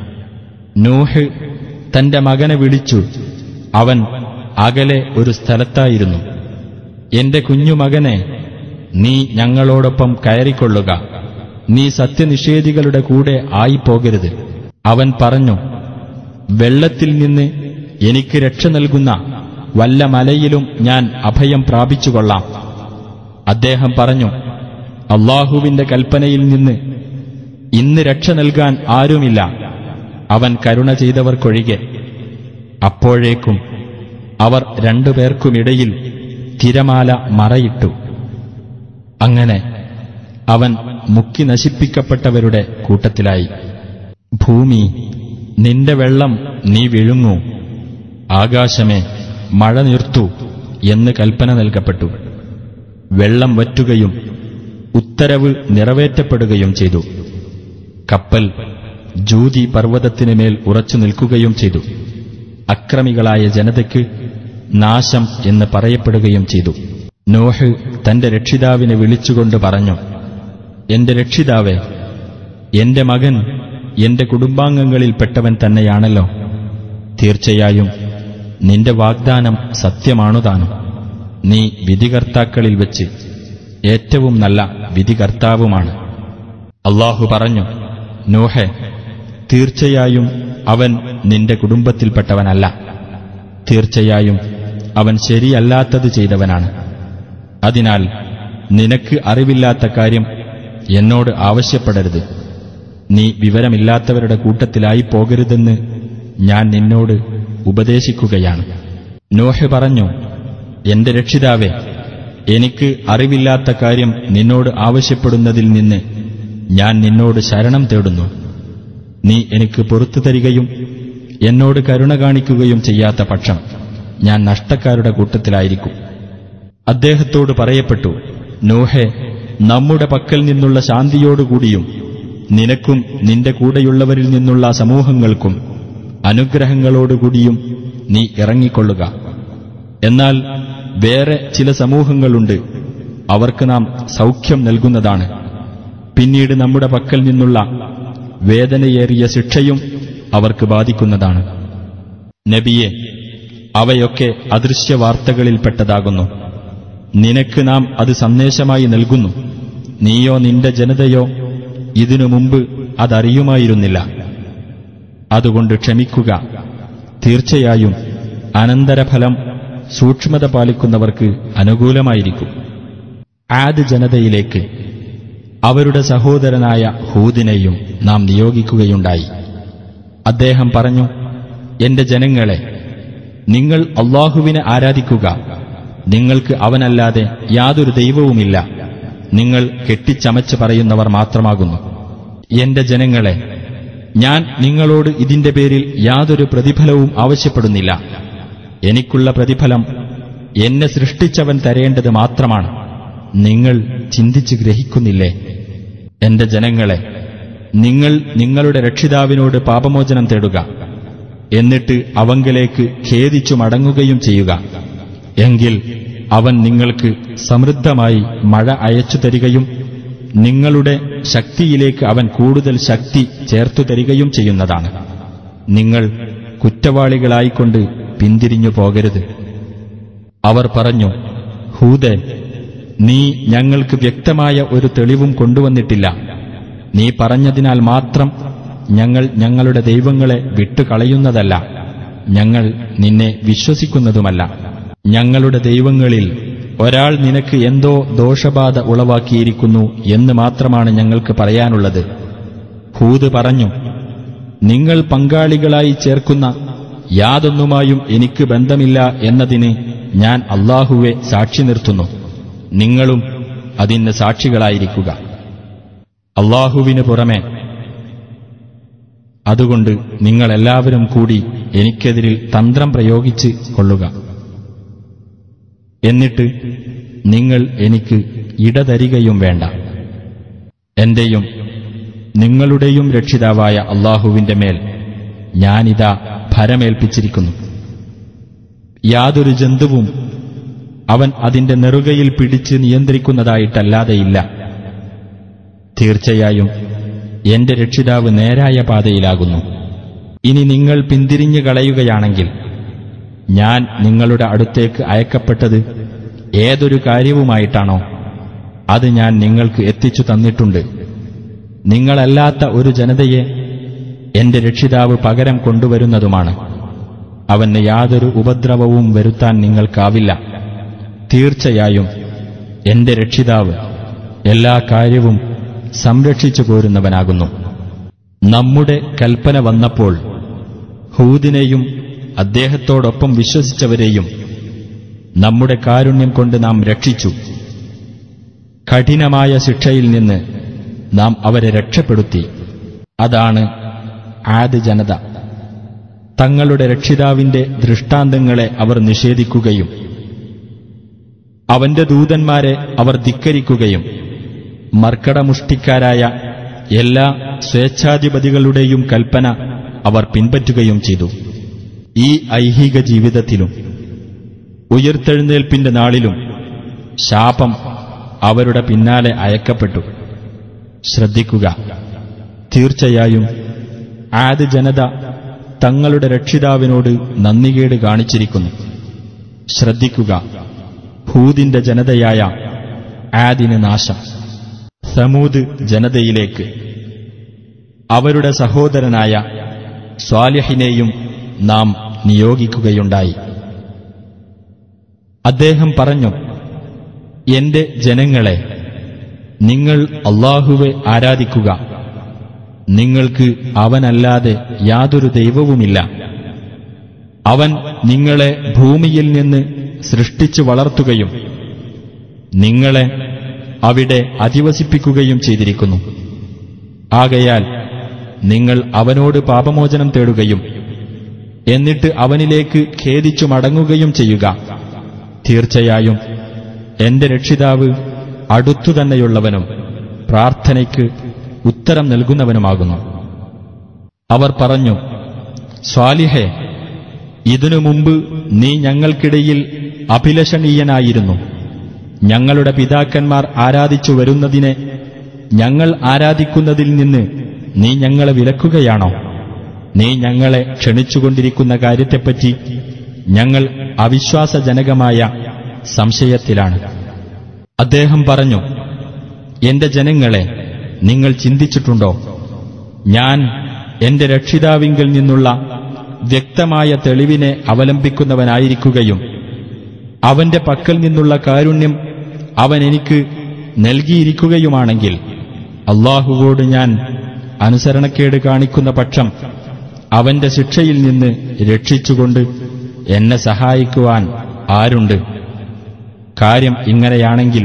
നൂഹ് തന്റെ മകനെ വിളിച്ചു അവൻ അകലെ ഒരു സ്ഥലത്തായിരുന്നു എന്റെ കുഞ്ഞുമകനെ നീ ഞങ്ങളോടൊപ്പം കയറിക്കൊള്ളുക നീ സത്യനിഷേധികളുടെ കൂടെ ആയിപ്പോകരുത് അവൻ പറഞ്ഞു വെള്ളത്തിൽ നിന്ന് എനിക്ക് രക്ഷ നൽകുന്ന വല്ല മലയിലും ഞാൻ അഭയം പ്രാപിച്ചുകൊള്ളാം അദ്ദേഹം പറഞ്ഞു അള്ളാഹുവിന്റെ കൽപ്പനയിൽ നിന്ന് ഇന്ന് രക്ഷ നൽകാൻ ആരുമില്ല അവൻ കരുണ ചെയ്തവർക്കൊഴികെ അപ്പോഴേക്കും അവർ രണ്ടുപേർക്കുമിടയിൽ തിരമാല മറയിട്ടു അങ്ങനെ അവൻ മുക്കി നശിപ്പിക്കപ്പെട്ടവരുടെ കൂട്ടത്തിലായി ഭൂമി നിന്റെ വെള്ളം നീ വിഴുങ്ങൂ ആകാശമേ മഴ നിർത്തൂ എന്ന് കൽപ്പന നൽകപ്പെട്ടു വെള്ളം വറ്റുകയും ഉത്തരവ് നിറവേറ്റപ്പെടുകയും ചെയ്തു കപ്പൽ ജൂതി പർവ്വതത്തിനുമേൽ ഉറച്ചു നിൽക്കുകയും ചെയ്തു അക്രമികളായ ജനതയ്ക്ക് നാശം എന്ന് പറയപ്പെടുകയും ചെയ്തു നോഹ് തന്റെ രക്ഷിതാവിനെ വിളിച്ചുകൊണ്ട് പറഞ്ഞു എന്റെ രക്ഷിതാവേ എന്റെ മകൻ എന്റെ കുടുംബാംഗങ്ങളിൽപ്പെട്ടവൻ തന്നെയാണല്ലോ തീർച്ചയായും നിന്റെ വാഗ്ദാനം സത്യമാണു താനും നീ വിധികർത്താക്കളിൽ വെച്ച് ഏറ്റവും നല്ല വിധികർത്താവുമാണ് അള്ളാഹു പറഞ്ഞു നോഹെ തീർച്ചയായും അവൻ നിന്റെ കുടുംബത്തിൽപ്പെട്ടവനല്ല തീർച്ചയായും അവൻ ശരിയല്ലാത്തത് ചെയ്തവനാണ് അതിനാൽ നിനക്ക് അറിവില്ലാത്ത കാര്യം എന്നോട് ആവശ്യപ്പെടരുത് നീ വിവരമില്ലാത്തവരുടെ കൂട്ടത്തിലായി പോകരുതെന്ന് ഞാൻ നിന്നോട് ഉപദേശിക്കുകയാണ് നോഹ് പറഞ്ഞു എന്റെ രക്ഷിതാവേ എനിക്ക് അറിവില്ലാത്ത കാര്യം നിന്നോട് ആവശ്യപ്പെടുന്നതിൽ നിന്ന് ഞാൻ നിന്നോട് ശരണം തേടുന്നു നീ എനിക്ക് പുറത്തു തരികയും എന്നോട് കരുണ കാണിക്കുകയും ചെയ്യാത്ത പക്ഷം ഞാൻ നഷ്ടക്കാരുടെ കൂട്ടത്തിലായിരിക്കും അദ്ദേഹത്തോട് പറയപ്പെട്ടു നോഹെ നമ്മുടെ പക്കൽ നിന്നുള്ള ശാന്തിയോടുകൂടിയും നിനക്കും നിന്റെ കൂടെയുള്ളവരിൽ നിന്നുള്ള സമൂഹങ്ങൾക്കും അനുഗ്രഹങ്ങളോടുകൂടിയും നീ ഇറങ്ങിക്കൊള്ളുക എന്നാൽ വേറെ ചില സമൂഹങ്ങളുണ്ട് അവർക്ക് നാം സൗഖ്യം നൽകുന്നതാണ് പിന്നീട് നമ്മുടെ പക്കൽ നിന്നുള്ള വേദനയേറിയ ശിക്ഷയും അവർക്ക് ബാധിക്കുന്നതാണ് നബിയെ അവയൊക്കെ അദൃശ്യ വാർത്തകളിൽപ്പെട്ടതാകുന്നു നിനക്ക് നാം അത് സന്ദേശമായി നൽകുന്നു നീയോ നിന്റെ ജനതയോ ഇതിനു മുമ്പ് അതറിയുമായിരുന്നില്ല അതുകൊണ്ട് ക്ഷമിക്കുക തീർച്ചയായും അനന്തരഫലം സൂക്ഷ്മത പാലിക്കുന്നവർക്ക് അനുകൂലമായിരിക്കും ആദ് ജനതയിലേക്ക് അവരുടെ സഹോദരനായ ഹൂദിനെയും നാം നിയോഗിക്കുകയുണ്ടായി അദ്ദേഹം പറഞ്ഞു എന്റെ ജനങ്ങളെ നിങ്ങൾ അള്ളാഹുവിനെ ആരാധിക്കുക നിങ്ങൾക്ക് അവനല്ലാതെ യാതൊരു ദൈവവുമില്ല നിങ്ങൾ കെട്ടിച്ചമച്ച് പറയുന്നവർ മാത്രമാകുന്നു എന്റെ ജനങ്ങളെ ഞാൻ നിങ്ങളോട് ഇതിന്റെ പേരിൽ യാതൊരു പ്രതിഫലവും ആവശ്യപ്പെടുന്നില്ല എനിക്കുള്ള പ്രതിഫലം എന്നെ സൃഷ്ടിച്ചവൻ തരേണ്ടത് മാത്രമാണ് നിങ്ങൾ ചിന്തിച്ച് ഗ്രഹിക്കുന്നില്ലേ എന്റെ ജനങ്ങളെ നിങ്ങൾ നിങ്ങളുടെ രക്ഷിതാവിനോട് പാപമോചനം തേടുക എന്നിട്ട് അവങ്കലേക്ക് ഖേദിച്ചു മടങ്ങുകയും ചെയ്യുക എങ്കിൽ അവൻ നിങ്ങൾക്ക് സമൃദ്ധമായി മഴ അയച്ചു തരികയും നിങ്ങളുടെ ശക്തിയിലേക്ക് അവൻ കൂടുതൽ ശക്തി ചേർത്തു തരികയും ചെയ്യുന്നതാണ് നിങ്ങൾ കുറ്റവാളികളായിക്കൊണ്ട് പിന്തിരിഞ്ഞു പോകരുത് അവർ പറഞ്ഞു ഹൂദെ നീ ഞങ്ങൾക്ക് വ്യക്തമായ ഒരു തെളിവും കൊണ്ടുവന്നിട്ടില്ല നീ പറഞ്ഞതിനാൽ മാത്രം ഞങ്ങൾ ഞങ്ങളുടെ ദൈവങ്ങളെ വിട്ടുകളയുന്നതല്ല ഞങ്ങൾ നിന്നെ വിശ്വസിക്കുന്നതുമല്ല ഞങ്ങളുടെ ദൈവങ്ങളിൽ ഒരാൾ നിനക്ക് എന്തോ ദോഷബാധ ഉളവാക്കിയിരിക്കുന്നു എന്ന് മാത്രമാണ് ഞങ്ങൾക്ക് പറയാനുള്ളത് ഹൂദ് പറഞ്ഞു നിങ്ങൾ പങ്കാളികളായി ചേർക്കുന്ന യാതൊന്നുമായും എനിക്ക് ബന്ധമില്ല എന്നതിന് ഞാൻ അള്ളാഹുവെ സാക്ഷി നിർത്തുന്നു നിങ്ങളും അതിന് സാക്ഷികളായിരിക്കുക അള്ളാഹുവിന് പുറമെ അതുകൊണ്ട് നിങ്ങളെല്ലാവരും കൂടി എനിക്കെതിരിൽ തന്ത്രം പ്രയോഗിച്ച് കൊള്ളുക എന്നിട്ട് നിങ്ങൾ എനിക്ക് ഇടതരികയും വേണ്ട എന്റെയും നിങ്ങളുടെയും രക്ഷിതാവായ അള്ളാഹുവിന്റെ മേൽ ഞാനിതാ ഭരമേൽപ്പിച്ചിരിക്കുന്നു യാതൊരു ജന്തുവും അവൻ അതിന്റെ നെറുകയിൽ പിടിച്ച് നിയന്ത്രിക്കുന്നതായിട്ടല്ലാതെയില്ല തീർച്ചയായും എന്റെ രക്ഷിതാവ് നേരായ പാതയിലാകുന്നു ഇനി നിങ്ങൾ പിന്തിരിഞ്ഞു കളയുകയാണെങ്കിൽ ഞാൻ നിങ്ങളുടെ അടുത്തേക്ക് അയക്കപ്പെട്ടത് ഏതൊരു കാര്യവുമായിട്ടാണോ അത് ഞാൻ നിങ്ങൾക്ക് എത്തിച്ചു തന്നിട്ടുണ്ട് നിങ്ങളല്ലാത്ത ഒരു ജനതയെ എന്റെ രക്ഷിതാവ് പകരം കൊണ്ടുവരുന്നതുമാണ് അവന് യാതൊരു ഉപദ്രവവും വരുത്താൻ നിങ്ങൾക്കാവില്ല തീർച്ചയായും എന്റെ രക്ഷിതാവ് എല്ലാ കാര്യവും സംരക്ഷിച്ചു പോരുന്നവനാകുന്നു നമ്മുടെ കൽപ്പന വന്നപ്പോൾ ഹൂദിനെയും അദ്ദേഹത്തോടൊപ്പം വിശ്വസിച്ചവരെയും നമ്മുടെ കാരുണ്യം കൊണ്ട് നാം രക്ഷിച്ചു കഠിനമായ ശിക്ഷയിൽ നിന്ന് നാം അവരെ രക്ഷപ്പെടുത്തി അതാണ് ആദ് ജനത തങ്ങളുടെ രക്ഷിതാവിന്റെ ദൃഷ്ടാന്തങ്ങളെ അവർ നിഷേധിക്കുകയും അവന്റെ ദൂതന്മാരെ അവർ ധിക്കരിക്കുകയും മർക്കടമുഷ്ടിക്കാരായ എല്ലാ സ്വേച്ഛാധിപതികളുടെയും കൽപ്പന അവർ പിൻപറ്റുകയും ചെയ്തു ഈ ഐഹിക ജീവിതത്തിലും ഉയർത്തെഴുന്നേൽപ്പിന്റെ നാളിലും ശാപം അവരുടെ പിന്നാലെ അയക്കപ്പെട്ടു ശ്രദ്ധിക്കുക തീർച്ചയായും ആദ് ജനത തങ്ങളുടെ രക്ഷിതാവിനോട് നന്ദികേട് കാണിച്ചിരിക്കുന്നു ശ്രദ്ധിക്കുക ഹൂദിന്റെ ജനതയായ ആദിന് നാശം സമൂദ് ജനതയിലേക്ക് അവരുടെ സഹോദരനായ സ്വാലിഹിനെയും നാം നിയോഗിക്കുകയുണ്ടായി അദ്ദേഹം പറഞ്ഞു എന്റെ ജനങ്ങളെ നിങ്ങൾ അള്ളാഹുവെ ആരാധിക്കുക നിങ്ങൾക്ക് അവനല്ലാതെ യാതൊരു ദൈവവുമില്ല അവൻ നിങ്ങളെ ഭൂമിയിൽ നിന്ന് സൃഷ്ടിച്ചു വളർത്തുകയും നിങ്ങളെ അവിടെ അധിവസിപ്പിക്കുകയും ചെയ്തിരിക്കുന്നു ആകയാൽ നിങ്ങൾ അവനോട് പാപമോചനം തേടുകയും എന്നിട്ട് അവനിലേക്ക് ഖേദിച്ചു മടങ്ങുകയും ചെയ്യുക തീർച്ചയായും എന്റെ രക്ഷിതാവ് അടുത്തു തന്നെയുള്ളവനും പ്രാർത്ഥനയ്ക്ക് ഉത്തരം നൽകുന്നവനുമാകുന്നു അവർ പറഞ്ഞു സ്വാലിഹെ ഇതിനു മുമ്പ് നീ ഞങ്ങൾക്കിടയിൽ അഭിലഷണീയനായിരുന്നു ഞങ്ങളുടെ പിതാക്കന്മാർ ആരാധിച്ചു വരുന്നതിനെ ഞങ്ങൾ ആരാധിക്കുന്നതിൽ നിന്ന് നീ ഞങ്ങളെ വിലക്കുകയാണോ നീ ഞങ്ങളെ ക്ഷണിച്ചുകൊണ്ടിരിക്കുന്ന കാര്യത്തെപ്പറ്റി ഞങ്ങൾ അവിശ്വാസജനകമായ സംശയത്തിലാണ് അദ്ദേഹം പറഞ്ഞു എന്റെ ജനങ്ങളെ നിങ്ങൾ ചിന്തിച്ചിട്ടുണ്ടോ ഞാൻ എന്റെ രക്ഷിതാവിങ്കിൽ നിന്നുള്ള വ്യക്തമായ തെളിവിനെ അവലംബിക്കുന്നവനായിരിക്കുകയും അവന്റെ പക്കൽ നിന്നുള്ള കാരുണ്യം അവൻ എനിക്ക് നൽകിയിരിക്കുകയുമാണെങ്കിൽ അള്ളാഹുവോട് ഞാൻ അനുസരണക്കേട് കാണിക്കുന്ന പക്ഷം അവന്റെ ശിക്ഷയിൽ നിന്ന് രക്ഷിച്ചുകൊണ്ട് എന്നെ സഹായിക്കുവാൻ ആരുണ്ട് കാര്യം ഇങ്ങനെയാണെങ്കിൽ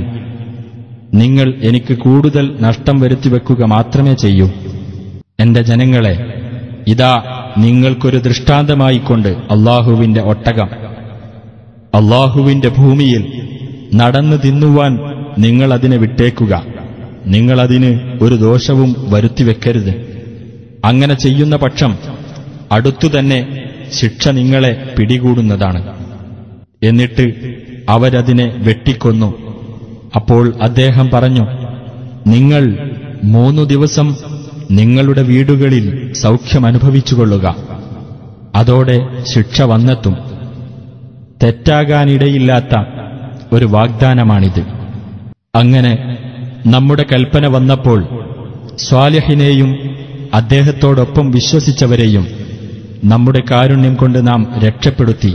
നിങ്ങൾ എനിക്ക് കൂടുതൽ നഷ്ടം വരുത്തിവെക്കുക മാത്രമേ ചെയ്യൂ എന്റെ ജനങ്ങളെ ഇതാ നിങ്ങൾക്കൊരു ദൃഷ്ടാന്തമായിക്കൊണ്ട് അള്ളാഹുവിന്റെ ഒട്ടകം അള്ളാഹുവിന്റെ ഭൂമിയിൽ നടന്നു തിന്നുവാൻ നിങ്ങൾ അതിനെ വിട്ടേക്കുക നിങ്ങളതിന് ഒരു ദോഷവും വരുത്തിവെക്കരുത് അങ്ങനെ ചെയ്യുന്ന പക്ഷം അടുത്തുതന്നെ ശിക്ഷ നിങ്ങളെ പിടികൂടുന്നതാണ് എന്നിട്ട് അവരതിനെ വെട്ടിക്കൊന്നു അപ്പോൾ അദ്ദേഹം പറഞ്ഞു നിങ്ങൾ മൂന്നു ദിവസം നിങ്ങളുടെ വീടുകളിൽ സൗഖ്യമനുഭവിച്ചുകൊള്ളുക അതോടെ ശിക്ഷ വന്നെത്തും തെറ്റാകാനിടയില്ലാത്ത ഒരു വാഗ്ദാനമാണിത് അങ്ങനെ നമ്മുടെ കൽപ്പന വന്നപ്പോൾ സ്വാലിഹിനെയും അദ്ദേഹത്തോടൊപ്പം വിശ്വസിച്ചവരെയും നമ്മുടെ കാരുണ്യം കൊണ്ട് നാം രക്ഷപ്പെടുത്തി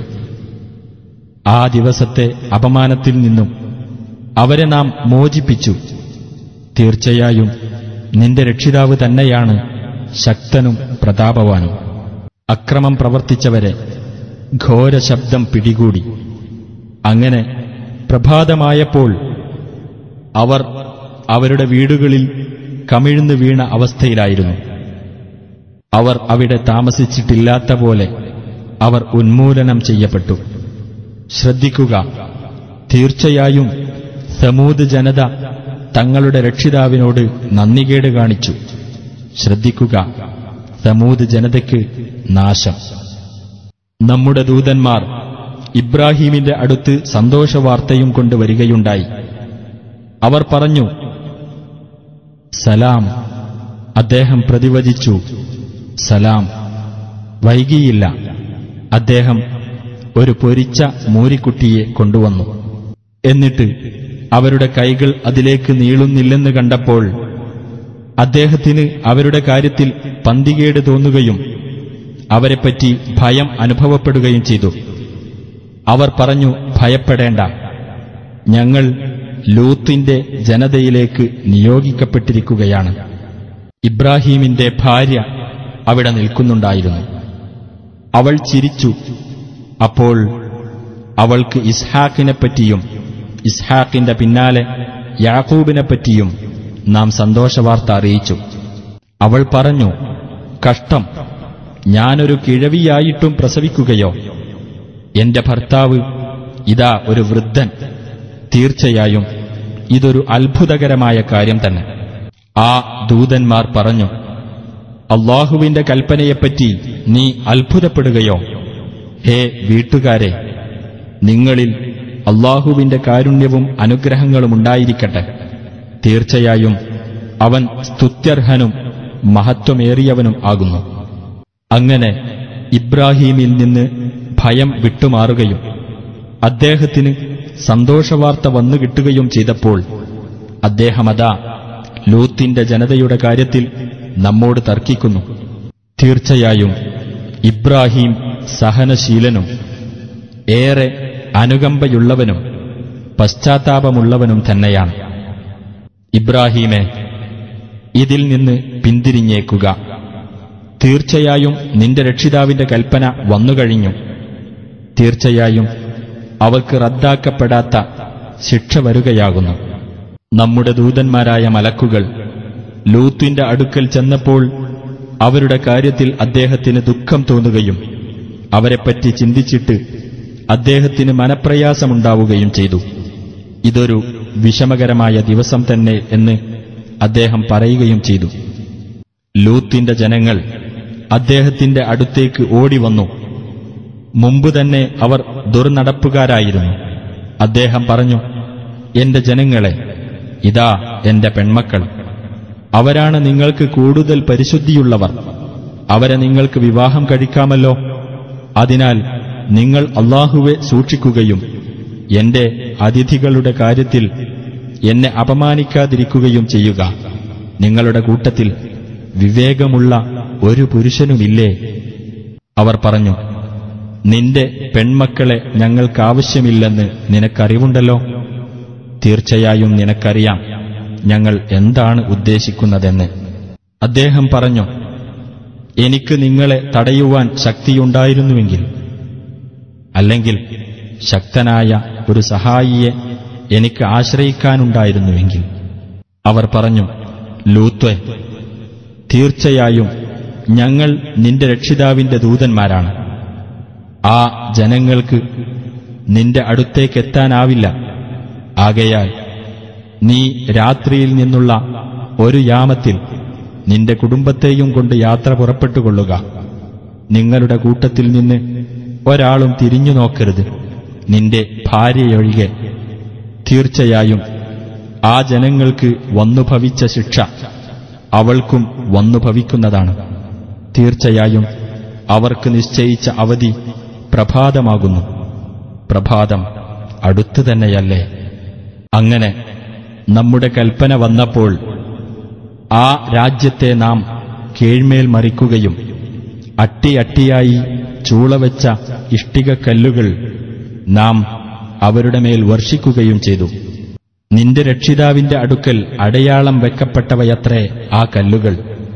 ആ ദിവസത്തെ അപമാനത്തിൽ നിന്നും അവരെ നാം മോചിപ്പിച്ചു തീർച്ചയായും നിന്റെ രക്ഷിതാവ് തന്നെയാണ് ശക്തനും പ്രതാപവാനും അക്രമം പ്രവർത്തിച്ചവരെ ഘോരശബ്ദം പിടികൂടി അങ്ങനെ പ്രഭാതമായപ്പോൾ അവർ അവരുടെ വീടുകളിൽ കമിഴ്ന്നു വീണ അവസ്ഥയിലായിരുന്നു അവർ അവിടെ താമസിച്ചിട്ടില്ലാത്ത പോലെ അവർ ഉന്മൂലനം ചെയ്യപ്പെട്ടു ശ്രദ്ധിക്കുക തീർച്ചയായും സമൂത് ജനത തങ്ങളുടെ രക്ഷിതാവിനോട് നന്ദികേട് കാണിച്ചു ശ്രദ്ധിക്കുക സമൂത് ജനതയ്ക്ക് നാശം നമ്മുടെ ദൂതന്മാർ ഇബ്രാഹീമിന്റെ അടുത്ത് സന്തോഷവാർത്തയും കൊണ്ടുവരികയുണ്ടായി അവർ പറഞ്ഞു സലാം അദ്ദേഹം പ്രതിവചിച്ചു സലാം വൈകിയില്ല അദ്ദേഹം ഒരു പൊരിച്ച മൂരിക്കുട്ടിയെ കൊണ്ടുവന്നു എന്നിട്ട് അവരുടെ കൈകൾ അതിലേക്ക് നീളുന്നില്ലെന്ന് കണ്ടപ്പോൾ അദ്ദേഹത്തിന് അവരുടെ കാര്യത്തിൽ പന്തികേട് തോന്നുകയും അവരെപ്പറ്റി ഭയം അനുഭവപ്പെടുകയും ചെയ്തു അവർ പറഞ്ഞു ഭയപ്പെടേണ്ട ഞങ്ങൾ ലൂത്തിന്റെ ജനതയിലേക്ക് നിയോഗിക്കപ്പെട്ടിരിക്കുകയാണ് ഇബ്രാഹീമിന്റെ ഭാര്യ അവിടെ നിൽക്കുന്നുണ്ടായിരുന്നു അവൾ ചിരിച്ചു അപ്പോൾ അവൾക്ക് ഇസ്ഹാക്കിനെപ്പറ്റിയും ഇസ്ഹാക്കിന്റെ പിന്നാലെ യാക്കൂബിനെപ്പറ്റിയും നാം സന്തോഷവാർത്ത അറിയിച്ചു അവൾ പറഞ്ഞു കഷ്ടം ഞാനൊരു കിഴവിയായിട്ടും പ്രസവിക്കുകയോ എന്റെ ഭർത്താവ് ഇതാ ഒരു വൃദ്ധൻ തീർച്ചയായും ഇതൊരു അത്ഭുതകരമായ കാര്യം തന്നെ ആ ദൂതന്മാർ പറഞ്ഞു അള്ളാഹുവിന്റെ കൽപ്പനയെപ്പറ്റി നീ അത്ഭുതപ്പെടുകയോ ഹേ വീട്ടുകാരെ നിങ്ങളിൽ അള്ളാഹുവിന്റെ കാരുണ്യവും അനുഗ്രഹങ്ങളും ഉണ്ടായിരിക്കട്ടെ തീർച്ചയായും അവൻ സ്തുത്യർഹനും മഹത്വമേറിയവനും ആകുന്നു അങ്ങനെ ഇബ്രാഹീമിൽ നിന്ന് ഭയം വിട്ടുമാറുകയും അദ്ദേഹത്തിന് സന്തോഷവാർത്ത വന്നു കിട്ടുകയും ചെയ്തപ്പോൾ അദ്ദേഹമതാ ലൂത്തിന്റെ ജനതയുടെ കാര്യത്തിൽ നമ്മോട് തർക്കിക്കുന്നു തീർച്ചയായും ഇബ്രാഹിം സഹനശീലനും ഏറെ അനുകമ്പയുള്ളവനും പശ്ചാത്താപമുള്ളവനും തന്നെയാണ് ഇബ്രാഹീമെ ഇതിൽ നിന്ന് പിന്തിരിഞ്ഞേക്കുക തീർച്ചയായും നിന്റെ രക്ഷിതാവിന്റെ കൽപ്പന വന്നുകഴിഞ്ഞു തീർച്ചയായും അവർക്ക് റദ്ദാക്കപ്പെടാത്ത ശിക്ഷ വരികയാകുന്നു നമ്മുടെ ദൂതന്മാരായ മലക്കുകൾ ലൂത്തിന്റെ അടുക്കൽ ചെന്നപ്പോൾ അവരുടെ കാര്യത്തിൽ അദ്ദേഹത്തിന് ദുഃഖം തോന്നുകയും അവരെപ്പറ്റി ചിന്തിച്ചിട്ട് അദ്ദേഹത്തിന് മനപ്രയാസമുണ്ടാവുകയും ചെയ്തു ഇതൊരു വിഷമകരമായ ദിവസം തന്നെ എന്ന് അദ്ദേഹം പറയുകയും ചെയ്തു ലൂത്തിന്റെ ജനങ്ങൾ അദ്ദേഹത്തിന്റെ അടുത്തേക്ക് ഓടിവന്നു മുമ്പ് തന്നെ അവർ ദുർനടപ്പുകാരായിരുന്നു അദ്ദേഹം പറഞ്ഞു എന്റെ ജനങ്ങളെ ഇതാ എന്റെ പെൺമക്കൾ അവരാണ് നിങ്ങൾക്ക് കൂടുതൽ പരിശുദ്ധിയുള്ളവർ അവരെ നിങ്ങൾക്ക് വിവാഹം കഴിക്കാമല്ലോ അതിനാൽ നിങ്ങൾ അള്ളാഹുവെ സൂക്ഷിക്കുകയും എന്റെ അതിഥികളുടെ കാര്യത്തിൽ എന്നെ അപമാനിക്കാതിരിക്കുകയും ചെയ്യുക നിങ്ങളുടെ കൂട്ടത്തിൽ വിവേകമുള്ള ഒരു പുരുഷനുമില്ലേ അവർ പറഞ്ഞു നിന്റെ പെൺമക്കളെ ഞങ്ങൾക്കാവശ്യമില്ലെന്ന് നിനക്കറിവുണ്ടല്ലോ തീർച്ചയായും നിനക്കറിയാം ഞങ്ങൾ എന്താണ് ഉദ്ദേശിക്കുന്നതെന്ന് അദ്ദേഹം പറഞ്ഞു എനിക്ക് നിങ്ങളെ തടയുവാൻ ശക്തിയുണ്ടായിരുന്നുവെങ്കിൽ അല്ലെങ്കിൽ ശക്തനായ ഒരു സഹായിയെ എനിക്ക് ആശ്രയിക്കാനുണ്ടായിരുന്നുവെങ്കിൽ അവർ പറഞ്ഞു ലൂത്വെ തീർച്ചയായും ഞങ്ങൾ നിന്റെ രക്ഷിതാവിന്റെ ദൂതന്മാരാണ് ആ ജനങ്ങൾക്ക് നിന്റെ അടുത്തേക്കെത്താനാവില്ല ആകയാൽ നീ രാത്രിയിൽ നിന്നുള്ള ഒരു യാമത്തിൽ നിന്റെ കുടുംബത്തെയും കൊണ്ട് യാത്ര പുറപ്പെട്ടുകൊള്ളുക നിങ്ങളുടെ കൂട്ടത്തിൽ നിന്ന് ഒരാളും തിരിഞ്ഞു നോക്കരുത് നിന്റെ ഭാര്യയൊഴികെ തീർച്ചയായും ആ ജനങ്ങൾക്ക് വന്നു ഭവിച്ച ശിക്ഷ അവൾക്കും വന്നു ഭവിക്കുന്നതാണ് തീർച്ചയായും അവർക്ക് നിശ്ചയിച്ച അവധി പ്രഭാതമാകുന്നു പ്രഭാതം അടുത്തു തന്നെയല്ലേ അങ്ങനെ നമ്മുടെ കൽപ്പന വന്നപ്പോൾ ആ രാജ്യത്തെ നാം കീഴ്മേൽ മറിക്കുകയും അട്ടി അട്ടിയായി ചൂളവെച്ച ഇഷ്ടികക്കല്ലുകൾ നാം അവരുടെ മേൽ വർഷിക്കുകയും ചെയ്തു നിന്റെ രക്ഷിതാവിന്റെ അടുക്കൽ അടയാളം വെക്കപ്പെട്ടവയത്രേ ആ കല്ലുകൾ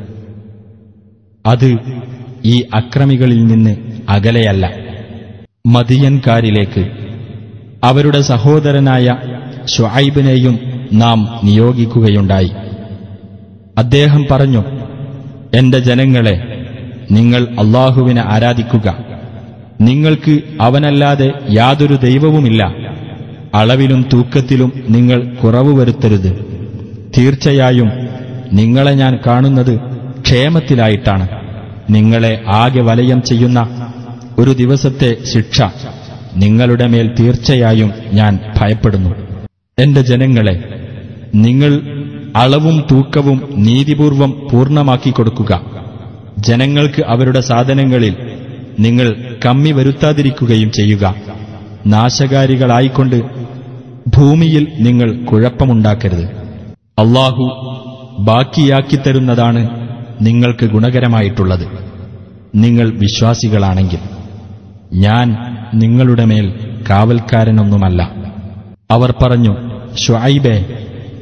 അത് ഈ അക്രമികളിൽ നിന്ന് അകലെയല്ല മദിയൻകാരിലേക്ക് അവരുടെ സഹോദരനായ ഷുഐബിനെയും നാം നിയോഗിക്കുകയുണ്ടായി അദ്ദേഹം പറഞ്ഞു എന്റെ ജനങ്ങളെ നിങ്ങൾ അള്ളാഹുവിനെ ആരാധിക്കുക നിങ്ങൾക്ക് അവനല്ലാതെ യാതൊരു ദൈവവുമില്ല അളവിലും തൂക്കത്തിലും നിങ്ങൾ കുറവ് വരുത്തരുത് തീർച്ചയായും നിങ്ങളെ ഞാൻ കാണുന്നത് ക്ഷേമത്തിലായിട്ടാണ് നിങ്ങളെ ആകെ വലയം ചെയ്യുന്ന ഒരു ദിവസത്തെ ശിക്ഷ നിങ്ങളുടെ മേൽ തീർച്ചയായും ഞാൻ ഭയപ്പെടുന്നു എന്റെ ജനങ്ങളെ നിങ്ങൾ അളവും തൂക്കവും നീതിപൂർവം പൂർണ്ണമാക്കി കൊടുക്കുക ജനങ്ങൾക്ക് അവരുടെ സാധനങ്ങളിൽ നിങ്ങൾ കമ്മി വരുത്താതിരിക്കുകയും ചെയ്യുക നാശകാരികളായിക്കൊണ്ട് ഭൂമിയിൽ നിങ്ങൾ കുഴപ്പമുണ്ടാക്കരുത് അള്ളാഹു ബാക്കിയാക്കിത്തരുന്നതാണ് നിങ്ങൾക്ക് ഗുണകരമായിട്ടുള്ളത് നിങ്ങൾ വിശ്വാസികളാണെങ്കിൽ ഞാൻ നിങ്ങളുടെ മേൽ കാവൽക്കാരനൊന്നുമല്ല അവർ പറഞ്ഞു ഷുഐബെ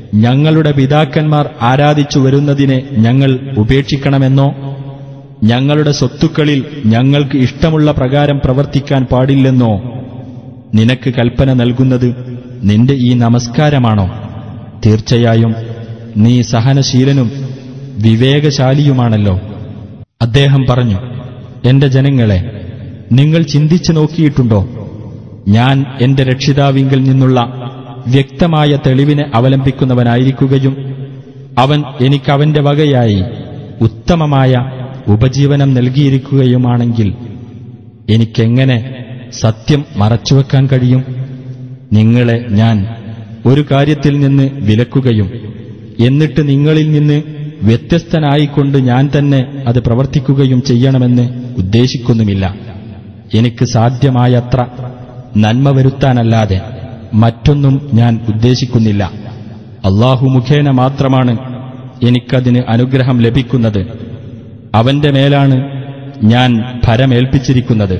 ഞങ്ങളുടെ പിതാക്കന്മാർ ആരാധിച്ചു വരുന്നതിനെ ഞങ്ങൾ ഉപേക്ഷിക്കണമെന്നോ ഞങ്ങളുടെ സ്വത്തുക്കളിൽ ഞങ്ങൾക്ക് ഇഷ്ടമുള്ള പ്രകാരം പ്രവർത്തിക്കാൻ പാടില്ലെന്നോ നിനക്ക് കൽപ്പന നൽകുന്നത് നിന്റെ ഈ നമസ്കാരമാണോ തീർച്ചയായും നീ സഹനശീലനും വിവേകശാലിയുമാണല്ലോ അദ്ദേഹം പറഞ്ഞു എന്റെ ജനങ്ങളെ നിങ്ങൾ ചിന്തിച്ചു നോക്കിയിട്ടുണ്ടോ ഞാൻ എന്റെ രക്ഷിതാവിങ്കിൽ നിന്നുള്ള വ്യക്തമായ തെളിവിനെ അവലംബിക്കുന്നവനായിരിക്കുകയും അവൻ എനിക്കവന്റെ വകയായി ഉത്തമമായ ഉപജീവനം നൽകിയിരിക്കുകയുമാണെങ്കിൽ എനിക്കെങ്ങനെ സത്യം മറച്ചുവെക്കാൻ കഴിയും നിങ്ങളെ ഞാൻ ഒരു കാര്യത്തിൽ നിന്ന് വിലക്കുകയും എന്നിട്ട് നിങ്ങളിൽ നിന്ന് വ്യത്യസ്തനായിക്കൊണ്ട് ഞാൻ തന്നെ അത് പ്രവർത്തിക്കുകയും ചെയ്യണമെന്ന് ഉദ്ദേശിക്കുന്നുമില്ല എനിക്ക് സാധ്യമായത്ര നന്മ വരുത്താനല്ലാതെ മറ്റൊന്നും ഞാൻ ഉദ്ദേശിക്കുന്നില്ല അള്ളാഹു മുഖേന മാത്രമാണ് എനിക്കതിന് അനുഗ്രഹം ലഭിക്കുന്നത് അവന്റെ മേലാണ് ഞാൻ ഭരമേൽപ്പിച്ചിരിക്കുന്നത്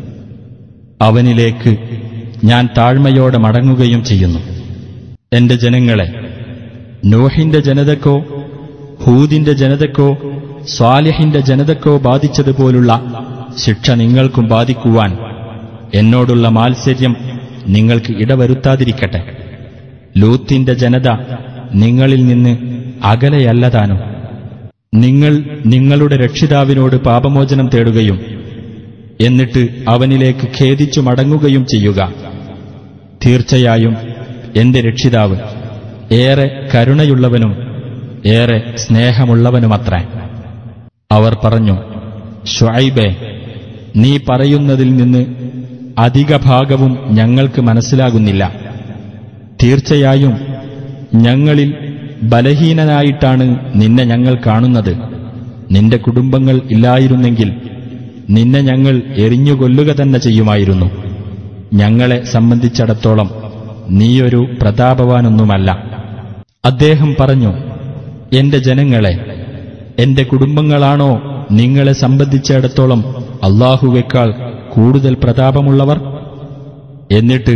അവനിലേക്ക് ഞാൻ താഴ്മയോടെ മടങ്ങുകയും ചെയ്യുന്നു എന്റെ ജനങ്ങളെ നോഹിന്റെ ജനതക്കോ ഹൂദിന്റെ ജനതക്കോ സ്വാലിഹിന്റെ ജനതക്കോ ബാധിച്ചതുപോലുള്ള ശിക്ഷ നിങ്ങൾക്കും ബാധിക്കുവാൻ എന്നോടുള്ള മാത്സര്യം നിങ്ങൾക്ക് ഇടവരുത്താതിരിക്കട്ടെ ലൂത്തിന്റെ ജനത നിങ്ങളിൽ നിന്ന് അകലെയല്ലതാനും നിങ്ങൾ നിങ്ങളുടെ രക്ഷിതാവിനോട് പാപമോചനം തേടുകയും എന്നിട്ട് അവനിലേക്ക് ഖേദിച്ചു മടങ്ങുകയും ചെയ്യുക തീർച്ചയായും എന്റെ രക്ഷിതാവ് ഏറെ കരുണയുള്ളവനും ഏറെ സ്നേഹമുള്ളവനുമത്രേ അവർ പറഞ്ഞു ഷുഐബെ നീ പറയുന്നതിൽ നിന്ന് അധിക ഭാഗവും ഞങ്ങൾക്ക് മനസ്സിലാകുന്നില്ല തീർച്ചയായും ഞങ്ങളിൽ ബലഹീനനായിട്ടാണ് നിന്നെ ഞങ്ങൾ കാണുന്നത് നിന്റെ കുടുംബങ്ങൾ ഇല്ലായിരുന്നെങ്കിൽ നിന്നെ ഞങ്ങൾ എറിഞ്ഞുകൊല്ലുക തന്നെ ചെയ്യുമായിരുന്നു ഞങ്ങളെ സംബന്ധിച്ചിടത്തോളം നീയൊരു പ്രതാപവാനൊന്നുമല്ല അദ്ദേഹം പറഞ്ഞു എന്റെ ജനങ്ങളെ എന്റെ കുടുംബങ്ങളാണോ നിങ്ങളെ സംബന്ധിച്ചിടത്തോളം അള്ളാഹുവേക്കാൾ കൂടുതൽ പ്രതാപമുള്ളവർ എന്നിട്ട്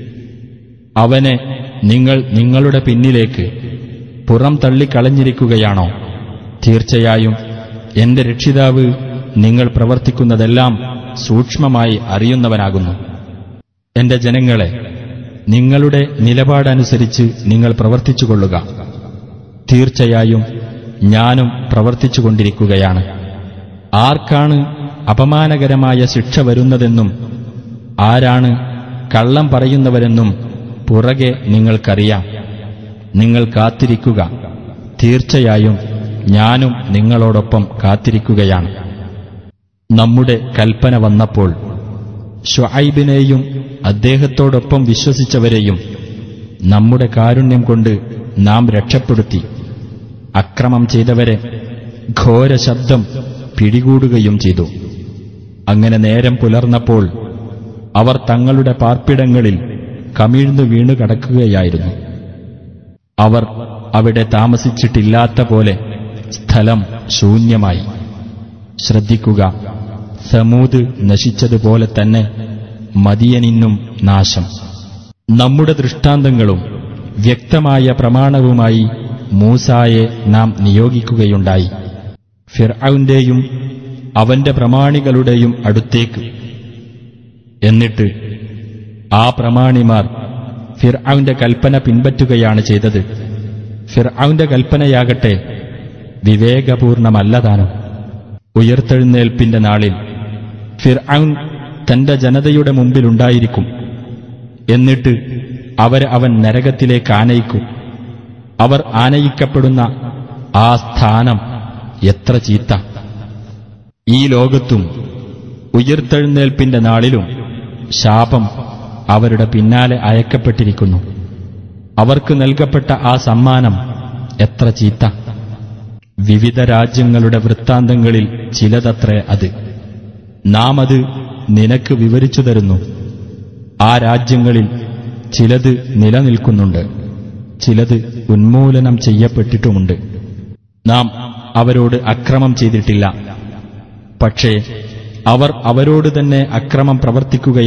അവനെ നിങ്ങൾ നിങ്ങളുടെ പിന്നിലേക്ക് പുറം തള്ളിക്കളഞ്ഞിരിക്കുകയാണോ തീർച്ചയായും എന്റെ രക്ഷിതാവ് നിങ്ങൾ പ്രവർത്തിക്കുന്നതെല്ലാം സൂക്ഷ്മമായി അറിയുന്നവനാകുന്നു എന്റെ ജനങ്ങളെ നിങ്ങളുടെ നിലപാടനുസരിച്ച് നിങ്ങൾ പ്രവർത്തിച്ചുകൊള്ളുക തീർച്ചയായും ഞാനും പ്രവർത്തിച്ചുകൊണ്ടിരിക്കുകയാണ് ആർക്കാണ് അപമാനകരമായ ശിക്ഷ വരുന്നതെന്നും ആരാണ് കള്ളം പറയുന്നവരെന്നും പുറകെ നിങ്ങൾക്കറിയാം നിങ്ങൾ കാത്തിരിക്കുക തീർച്ചയായും ഞാനും നിങ്ങളോടൊപ്പം കാത്തിരിക്കുകയാണ് നമ്മുടെ കൽപ്പന വന്നപ്പോൾ ഷുഐബിനെയും അദ്ദേഹത്തോടൊപ്പം വിശ്വസിച്ചവരെയും നമ്മുടെ കാരുണ്യം കൊണ്ട് നാം രക്ഷപ്പെടുത്തി അക്രമം ചെയ്തവരെ ഘോര ശബ്ദം പിടികൂടുകയും ചെയ്തു അങ്ങനെ നേരം പുലർന്നപ്പോൾ അവർ തങ്ങളുടെ പാർപ്പിടങ്ങളിൽ കമിഴ്ന്നു വീണു കടക്കുകയായിരുന്നു അവർ അവിടെ താമസിച്ചിട്ടില്ലാത്ത പോലെ സ്ഥലം ശൂന്യമായി ശ്രദ്ധിക്കുക സമൂത് നശിച്ചതുപോലെ തന്നെ മദിയനിന്നും നാശം നമ്മുടെ ദൃഷ്ടാന്തങ്ങളും വ്യക്തമായ പ്രമാണവുമായി മൂസായെ നാം നിയോഗിക്കുകയുണ്ടായി ഫിർഔന്റെയും അവന്റെ പ്രമാണികളുടെയും അടുത്തേക്ക് എന്നിട്ട് ആ പ്രമാണിമാർ ഫിർഔന്റെ കൽപ്പന പിൻപറ്റുകയാണ് ചെയ്തത് ഫിർഔന്റെ കൽപ്പനയാകട്ടെ വിവേകപൂർണമല്ലതാനും ഉയർത്തെഴുന്നേൽപ്പിന്റെ നാളിൽ ഫിർഔൻ തന്റെ ജനതയുടെ മുമ്പിലുണ്ടായിരിക്കും എന്നിട്ട് അവരെ അവൻ നരകത്തിലേക്ക് ആനയിക്കും അവർ ആനയിക്കപ്പെടുന്ന ആ സ്ഥാനം എത്ര ചീത്ത ഈ ലോകത്തും ഉയർത്തെഴുന്നേൽപ്പിന്റെ നാളിലും ശാപം അവരുടെ പിന്നാലെ അയക്കപ്പെട്ടിരിക്കുന്നു അവർക്ക് നൽകപ്പെട്ട ആ സമ്മാനം എത്ര ചീത്ത വിവിധ രാജ്യങ്ങളുടെ വൃത്താന്തങ്ങളിൽ ചിലതത്രേ അത് നാം അത് നിനക്ക് വിവരിച്ചു തരുന്നു ആ രാജ്യങ്ങളിൽ ചിലത് നിലനിൽക്കുന്നുണ്ട് ചിലത് ഉന്മൂലനം ചെയ്യപ്പെട്ടിട്ടുമുണ്ട് നാം അവരോട് അക്രമം ചെയ്തിട്ടില്ല പക്ഷേ അവർ അവരോട് തന്നെ അക്രമം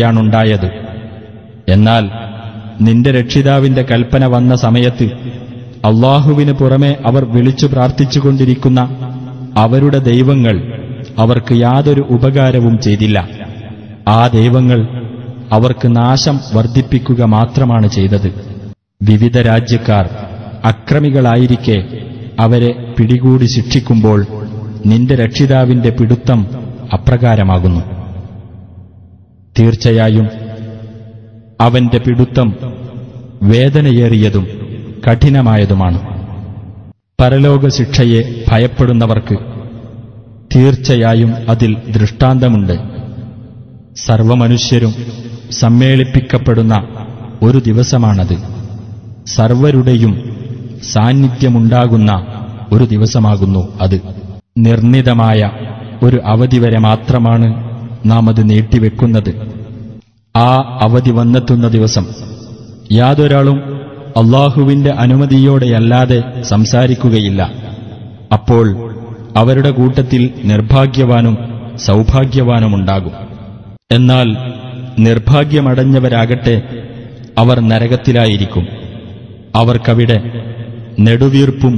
പ്രവർത്തിക്കുകയാണുണ്ടായത് എന്നാൽ നിന്റെ രക്ഷിതാവിന്റെ കൽപ്പന വന്ന സമയത്ത് അള്ളാഹുവിന് പുറമെ അവർ വിളിച്ചു പ്രാർത്ഥിച്ചുകൊണ്ടിരിക്കുന്ന അവരുടെ ദൈവങ്ങൾ അവർക്ക് യാതൊരു ഉപകാരവും ചെയ്തില്ല ആ ദൈവങ്ങൾ അവർക്ക് നാശം വർദ്ധിപ്പിക്കുക മാത്രമാണ് ചെയ്തത് വിവിധ രാജ്യക്കാർ അക്രമികളായിരിക്കെ അവരെ പിടികൂടി ശിക്ഷിക്കുമ്പോൾ നിന്റെ രക്ഷിതാവിന്റെ പിടുത്തം അപ്രകാരമാകുന്നു തീർച്ചയായും അവന്റെ പിടുത്തം വേദനയേറിയതും കഠിനമായതുമാണ് പരലോക ശിക്ഷയെ ഭയപ്പെടുന്നവർക്ക് തീർച്ചയായും അതിൽ ദൃഷ്ടാന്തമുണ്ട് സർവമനുഷ്യരും സമ്മേളിപ്പിക്കപ്പെടുന്ന ഒരു ദിവസമാണത് സർവരുടെയും സാന്നിധ്യമുണ്ടാകുന്ന ഒരു ദിവസമാകുന്നു അത് നിർണിതമായ ഒരു അവധി വരെ മാത്രമാണ് നാം അത് നീട്ടിവെക്കുന്നത് ആ അവധി വന്നെത്തുന്ന ദിവസം യാതൊരാളും അള്ളാഹുവിന്റെ അനുമതിയോടെയല്ലാതെ സംസാരിക്കുകയില്ല അപ്പോൾ അവരുടെ കൂട്ടത്തിൽ നിർഭാഗ്യവാനും സൗഭാഗ്യവാനുമുണ്ടാകും എന്നാൽ നിർഭാഗ്യമടഞ്ഞവരാകട്ടെ അവർ നരകത്തിലായിരിക്കും അവർക്കവിടെ നെടുവീർപ്പും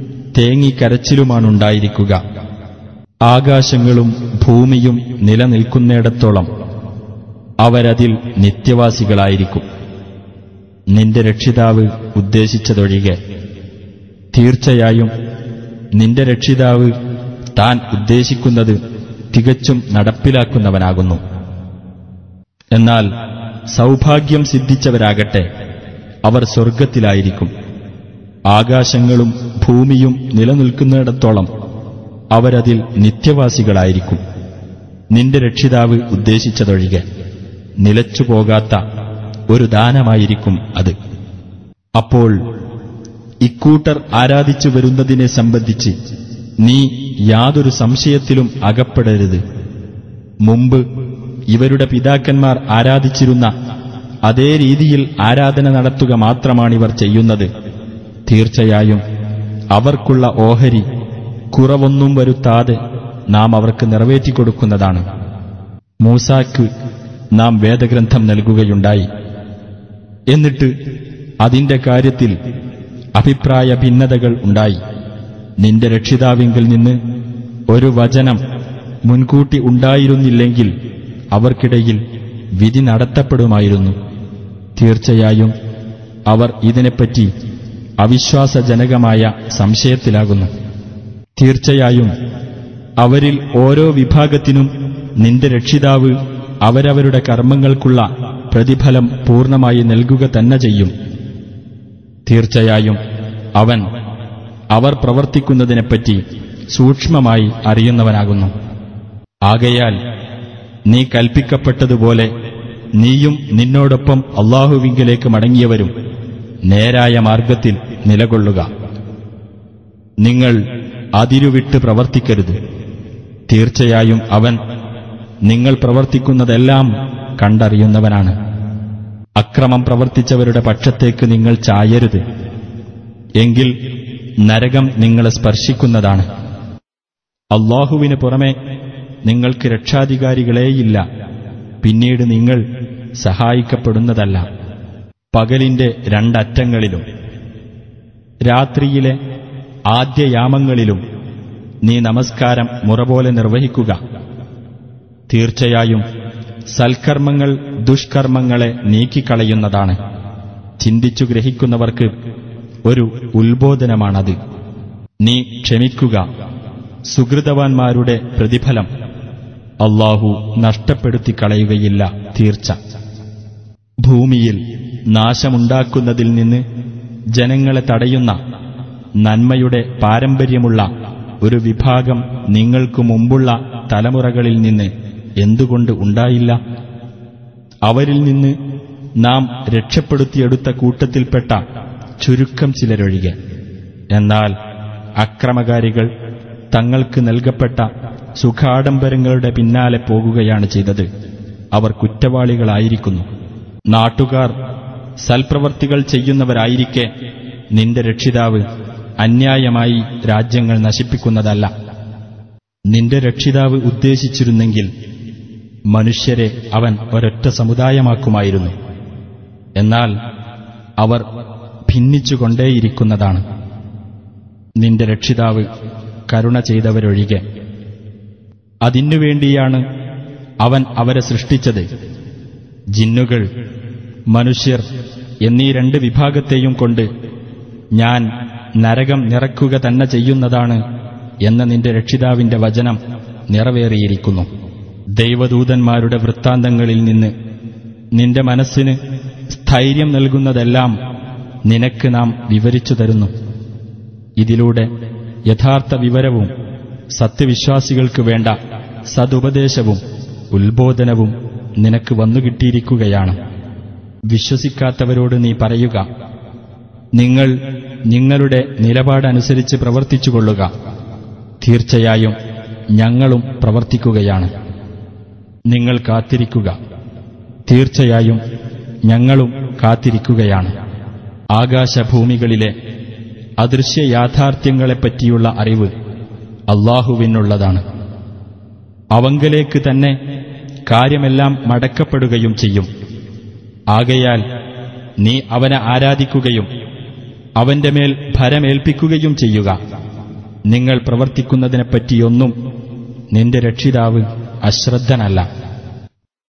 തേങ്ങിക്കരച്ചിലുമാണുണ്ടായിരിക്കുക ആകാശങ്ങളും ഭൂമിയും നിലനിൽക്കുന്നിടത്തോളം അവരതിൽ നിത്യവാസികളായിരിക്കും നിന്റെ രക്ഷിതാവ് ഉദ്ദേശിച്ചതൊഴികെ തീർച്ചയായും നിന്റെ രക്ഷിതാവ് താൻ ഉദ്ദേശിക്കുന്നത് തികച്ചും നടപ്പിലാക്കുന്നവനാകുന്നു എന്നാൽ സൗഭാഗ്യം സിദ്ധിച്ചവരാകട്ടെ അവർ സ്വർഗത്തിലായിരിക്കും ആകാശങ്ങളും ഭൂമിയും നിലനിൽക്കുന്നിടത്തോളം അവരതിൽ നിത്യവാസികളായിരിക്കും നിന്റെ രക്ഷിതാവ് ഉദ്ദേശിച്ചതൊഴികെ നിലച്ചുപോകാത്ത ഒരു ദാനമായിരിക്കും അത് അപ്പോൾ ഇക്കൂട്ടർ ആരാധിച്ചു വരുന്നതിനെ സംബന്ധിച്ച് നീ യാതൊരു സംശയത്തിലും അകപ്പെടരുത് മുമ്പ് ഇവരുടെ പിതാക്കന്മാർ ആരാധിച്ചിരുന്ന അതേ രീതിയിൽ ആരാധന നടത്തുക മാത്രമാണിവർ ചെയ്യുന്നത് തീർച്ചയായും അവർക്കുള്ള ഓഹരി കുറവൊന്നും വരുത്താതെ നാം അവർക്ക് നിറവേറ്റിക്കൊടുക്കുന്നതാണ് മൂസാക്ക് നാം വേദഗ്രന്ഥം നൽകുകയുണ്ടായി എന്നിട്ട് അതിന്റെ കാര്യത്തിൽ അഭിപ്രായ ഭിന്നതകൾ ഉണ്ടായി നിന്റെ രക്ഷിതാവിങ്കിൽ നിന്ന് ഒരു വചനം മുൻകൂട്ടി ഉണ്ടായിരുന്നില്ലെങ്കിൽ അവർക്കിടയിൽ വിധി നടത്തപ്പെടുമായിരുന്നു തീർച്ചയായും അവർ ഇതിനെപ്പറ്റി അവിശ്വാസജനകമായ സംശയത്തിലാകുന്നു തീർച്ചയായും അവരിൽ ഓരോ വിഭാഗത്തിനും നിന്റെ രക്ഷിതാവ് അവരവരുടെ കർമ്മങ്ങൾക്കുള്ള പ്രതിഫലം പൂർണ്ണമായി നൽകുക തന്നെ ചെയ്യും തീർച്ചയായും അവൻ അവർ പ്രവർത്തിക്കുന്നതിനെപ്പറ്റി സൂക്ഷ്മമായി അറിയുന്നവനാകുന്നു ആകയാൽ നീ കൽപ്പിക്കപ്പെട്ടതുപോലെ നീയും നിന്നോടൊപ്പം അള്ളാഹുവിങ്കിലേക്ക് മടങ്ങിയവരും നേരായ മാർഗത്തിൽ നിലകൊള്ളുക നിങ്ങൾ അതിരുവിട്ട് പ്രവർത്തിക്കരുത് തീർച്ചയായും അവൻ നിങ്ങൾ പ്രവർത്തിക്കുന്നതെല്ലാം കണ്ടറിയുന്നവനാണ് അക്രമം പ്രവർത്തിച്ചവരുടെ പക്ഷത്തേക്ക് നിങ്ങൾ ചായരുത് എങ്കിൽ നരകം നിങ്ങളെ സ്പർശിക്കുന്നതാണ് അള്ളാഹുവിന് പുറമെ നിങ്ങൾക്ക് രക്ഷാധികാരികളേയില്ല പിന്നീട് നിങ്ങൾ സഹായിക്കപ്പെടുന്നതല്ല പകലിന്റെ രണ്ടറ്റങ്ങളിലും രാത്രിയിലെ ആദ്യയാമങ്ങളിലും നീ നമസ്കാരം മുറപോലെ നിർവഹിക്കുക തീർച്ചയായും സൽക്കർമ്മങ്ങൾ ദുഷ്കർമ്മങ്ങളെ നീക്കിക്കളയുന്നതാണ് ചിന്തിച്ചു ഗ്രഹിക്കുന്നവർക്ക് ഒരു ഉത്ബോധനമാണത് നീ ക്ഷമിക്കുക സുഹൃതവാന്മാരുടെ പ്രതിഫലം അള്ളാഹു നഷ്ടപ്പെടുത്തി കളയുകയില്ല തീർച്ച ഭൂമിയിൽ നാശമുണ്ടാക്കുന്നതിൽ നിന്ന് ജനങ്ങളെ തടയുന്ന നന്മയുടെ പാരമ്പര്യമുള്ള ഒരു വിഭാഗം നിങ്ങൾക്കു മുമ്പുള്ള തലമുറകളിൽ നിന്ന് എന്തുകൊണ്ട് ഉണ്ടായില്ല അവരിൽ നിന്ന് നാം രക്ഷപ്പെടുത്തിയെടുത്ത കൂട്ടത്തിൽപ്പെട്ട ചുരുക്കം ചിലരൊഴികെ എന്നാൽ അക്രമകാരികൾ തങ്ങൾക്ക് നൽകപ്പെട്ട സുഖാഡംബരങ്ങളുടെ പിന്നാലെ പോകുകയാണ് ചെയ്തത് അവർ കുറ്റവാളികളായിരിക്കുന്നു നാട്ടുകാർ സൽപ്രവർത്തികൾ ചെയ്യുന്നവരായിരിക്കെ നിന്റെ രക്ഷിതാവ് അന്യായമായി രാജ്യങ്ങൾ നശിപ്പിക്കുന്നതല്ല നിന്റെ രക്ഷിതാവ് ഉദ്ദേശിച്ചിരുന്നെങ്കിൽ മനുഷ്യരെ അവൻ ഒരൊറ്റ സമുദായമാക്കുമായിരുന്നു എന്നാൽ അവർ ഭിന്നിച്ചുകൊണ്ടേയിരിക്കുന്നതാണ് നിന്റെ രക്ഷിതാവ് കരുണ ചെയ്തവരൊഴികെ അതിനുവേണ്ടിയാണ് അവൻ അവരെ സൃഷ്ടിച്ചത് ജിന്നുകൾ മനുഷ്യർ എന്നീ രണ്ട് വിഭാഗത്തെയും കൊണ്ട് ഞാൻ നരകം നിറക്കുക തന്നെ ചെയ്യുന്നതാണ് എന്ന നിന്റെ രക്ഷിതാവിന്റെ വചനം നിറവേറിയിരിക്കുന്നു ദൈവദൂതന്മാരുടെ വൃത്താന്തങ്ങളിൽ നിന്ന് നിന്റെ മനസ്സിന് സ്ഥൈര്യം നൽകുന്നതെല്ലാം നിനക്ക് നാം വിവരിച്ചു തരുന്നു ഇതിലൂടെ യഥാർത്ഥ വിവരവും സത്യവിശ്വാസികൾക്ക് വേണ്ട സതുപദേശവും ഉത്ബോധനവും നിനക്ക് വന്നുകിട്ടിയിരിക്കുകയാണ് വിശ്വസിക്കാത്തവരോട് നീ പറയുക നിങ്ങൾ നിങ്ങളുടെ നിലപാടനുസരിച്ച് പ്രവർത്തിച്ചുകൊള്ളുക തീർച്ചയായും ഞങ്ങളും പ്രവർത്തിക്കുകയാണ് നിങ്ങൾ കാത്തിരിക്കുക തീർച്ചയായും ഞങ്ങളും കാത്തിരിക്കുകയാണ് ആകാശഭൂമികളിലെ അദൃശ്യ യാഥാർത്ഥ്യങ്ങളെപ്പറ്റിയുള്ള അറിവ് അള്ളാഹുവിനുള്ളതാണ് അവങ്കലേക്ക് തന്നെ കാര്യമെല്ലാം മടക്കപ്പെടുകയും ചെയ്യും ആകയാൽ നീ അവനെ ആരാധിക്കുകയും അവന്റെ മേൽ ഭരമേൽപ്പിക്കുകയും ചെയ്യുക നിങ്ങൾ പ്രവർത്തിക്കുന്നതിനെപ്പറ്റിയൊന്നും നിന്റെ രക്ഷിതാവ് അശ്രദ്ധനല്ല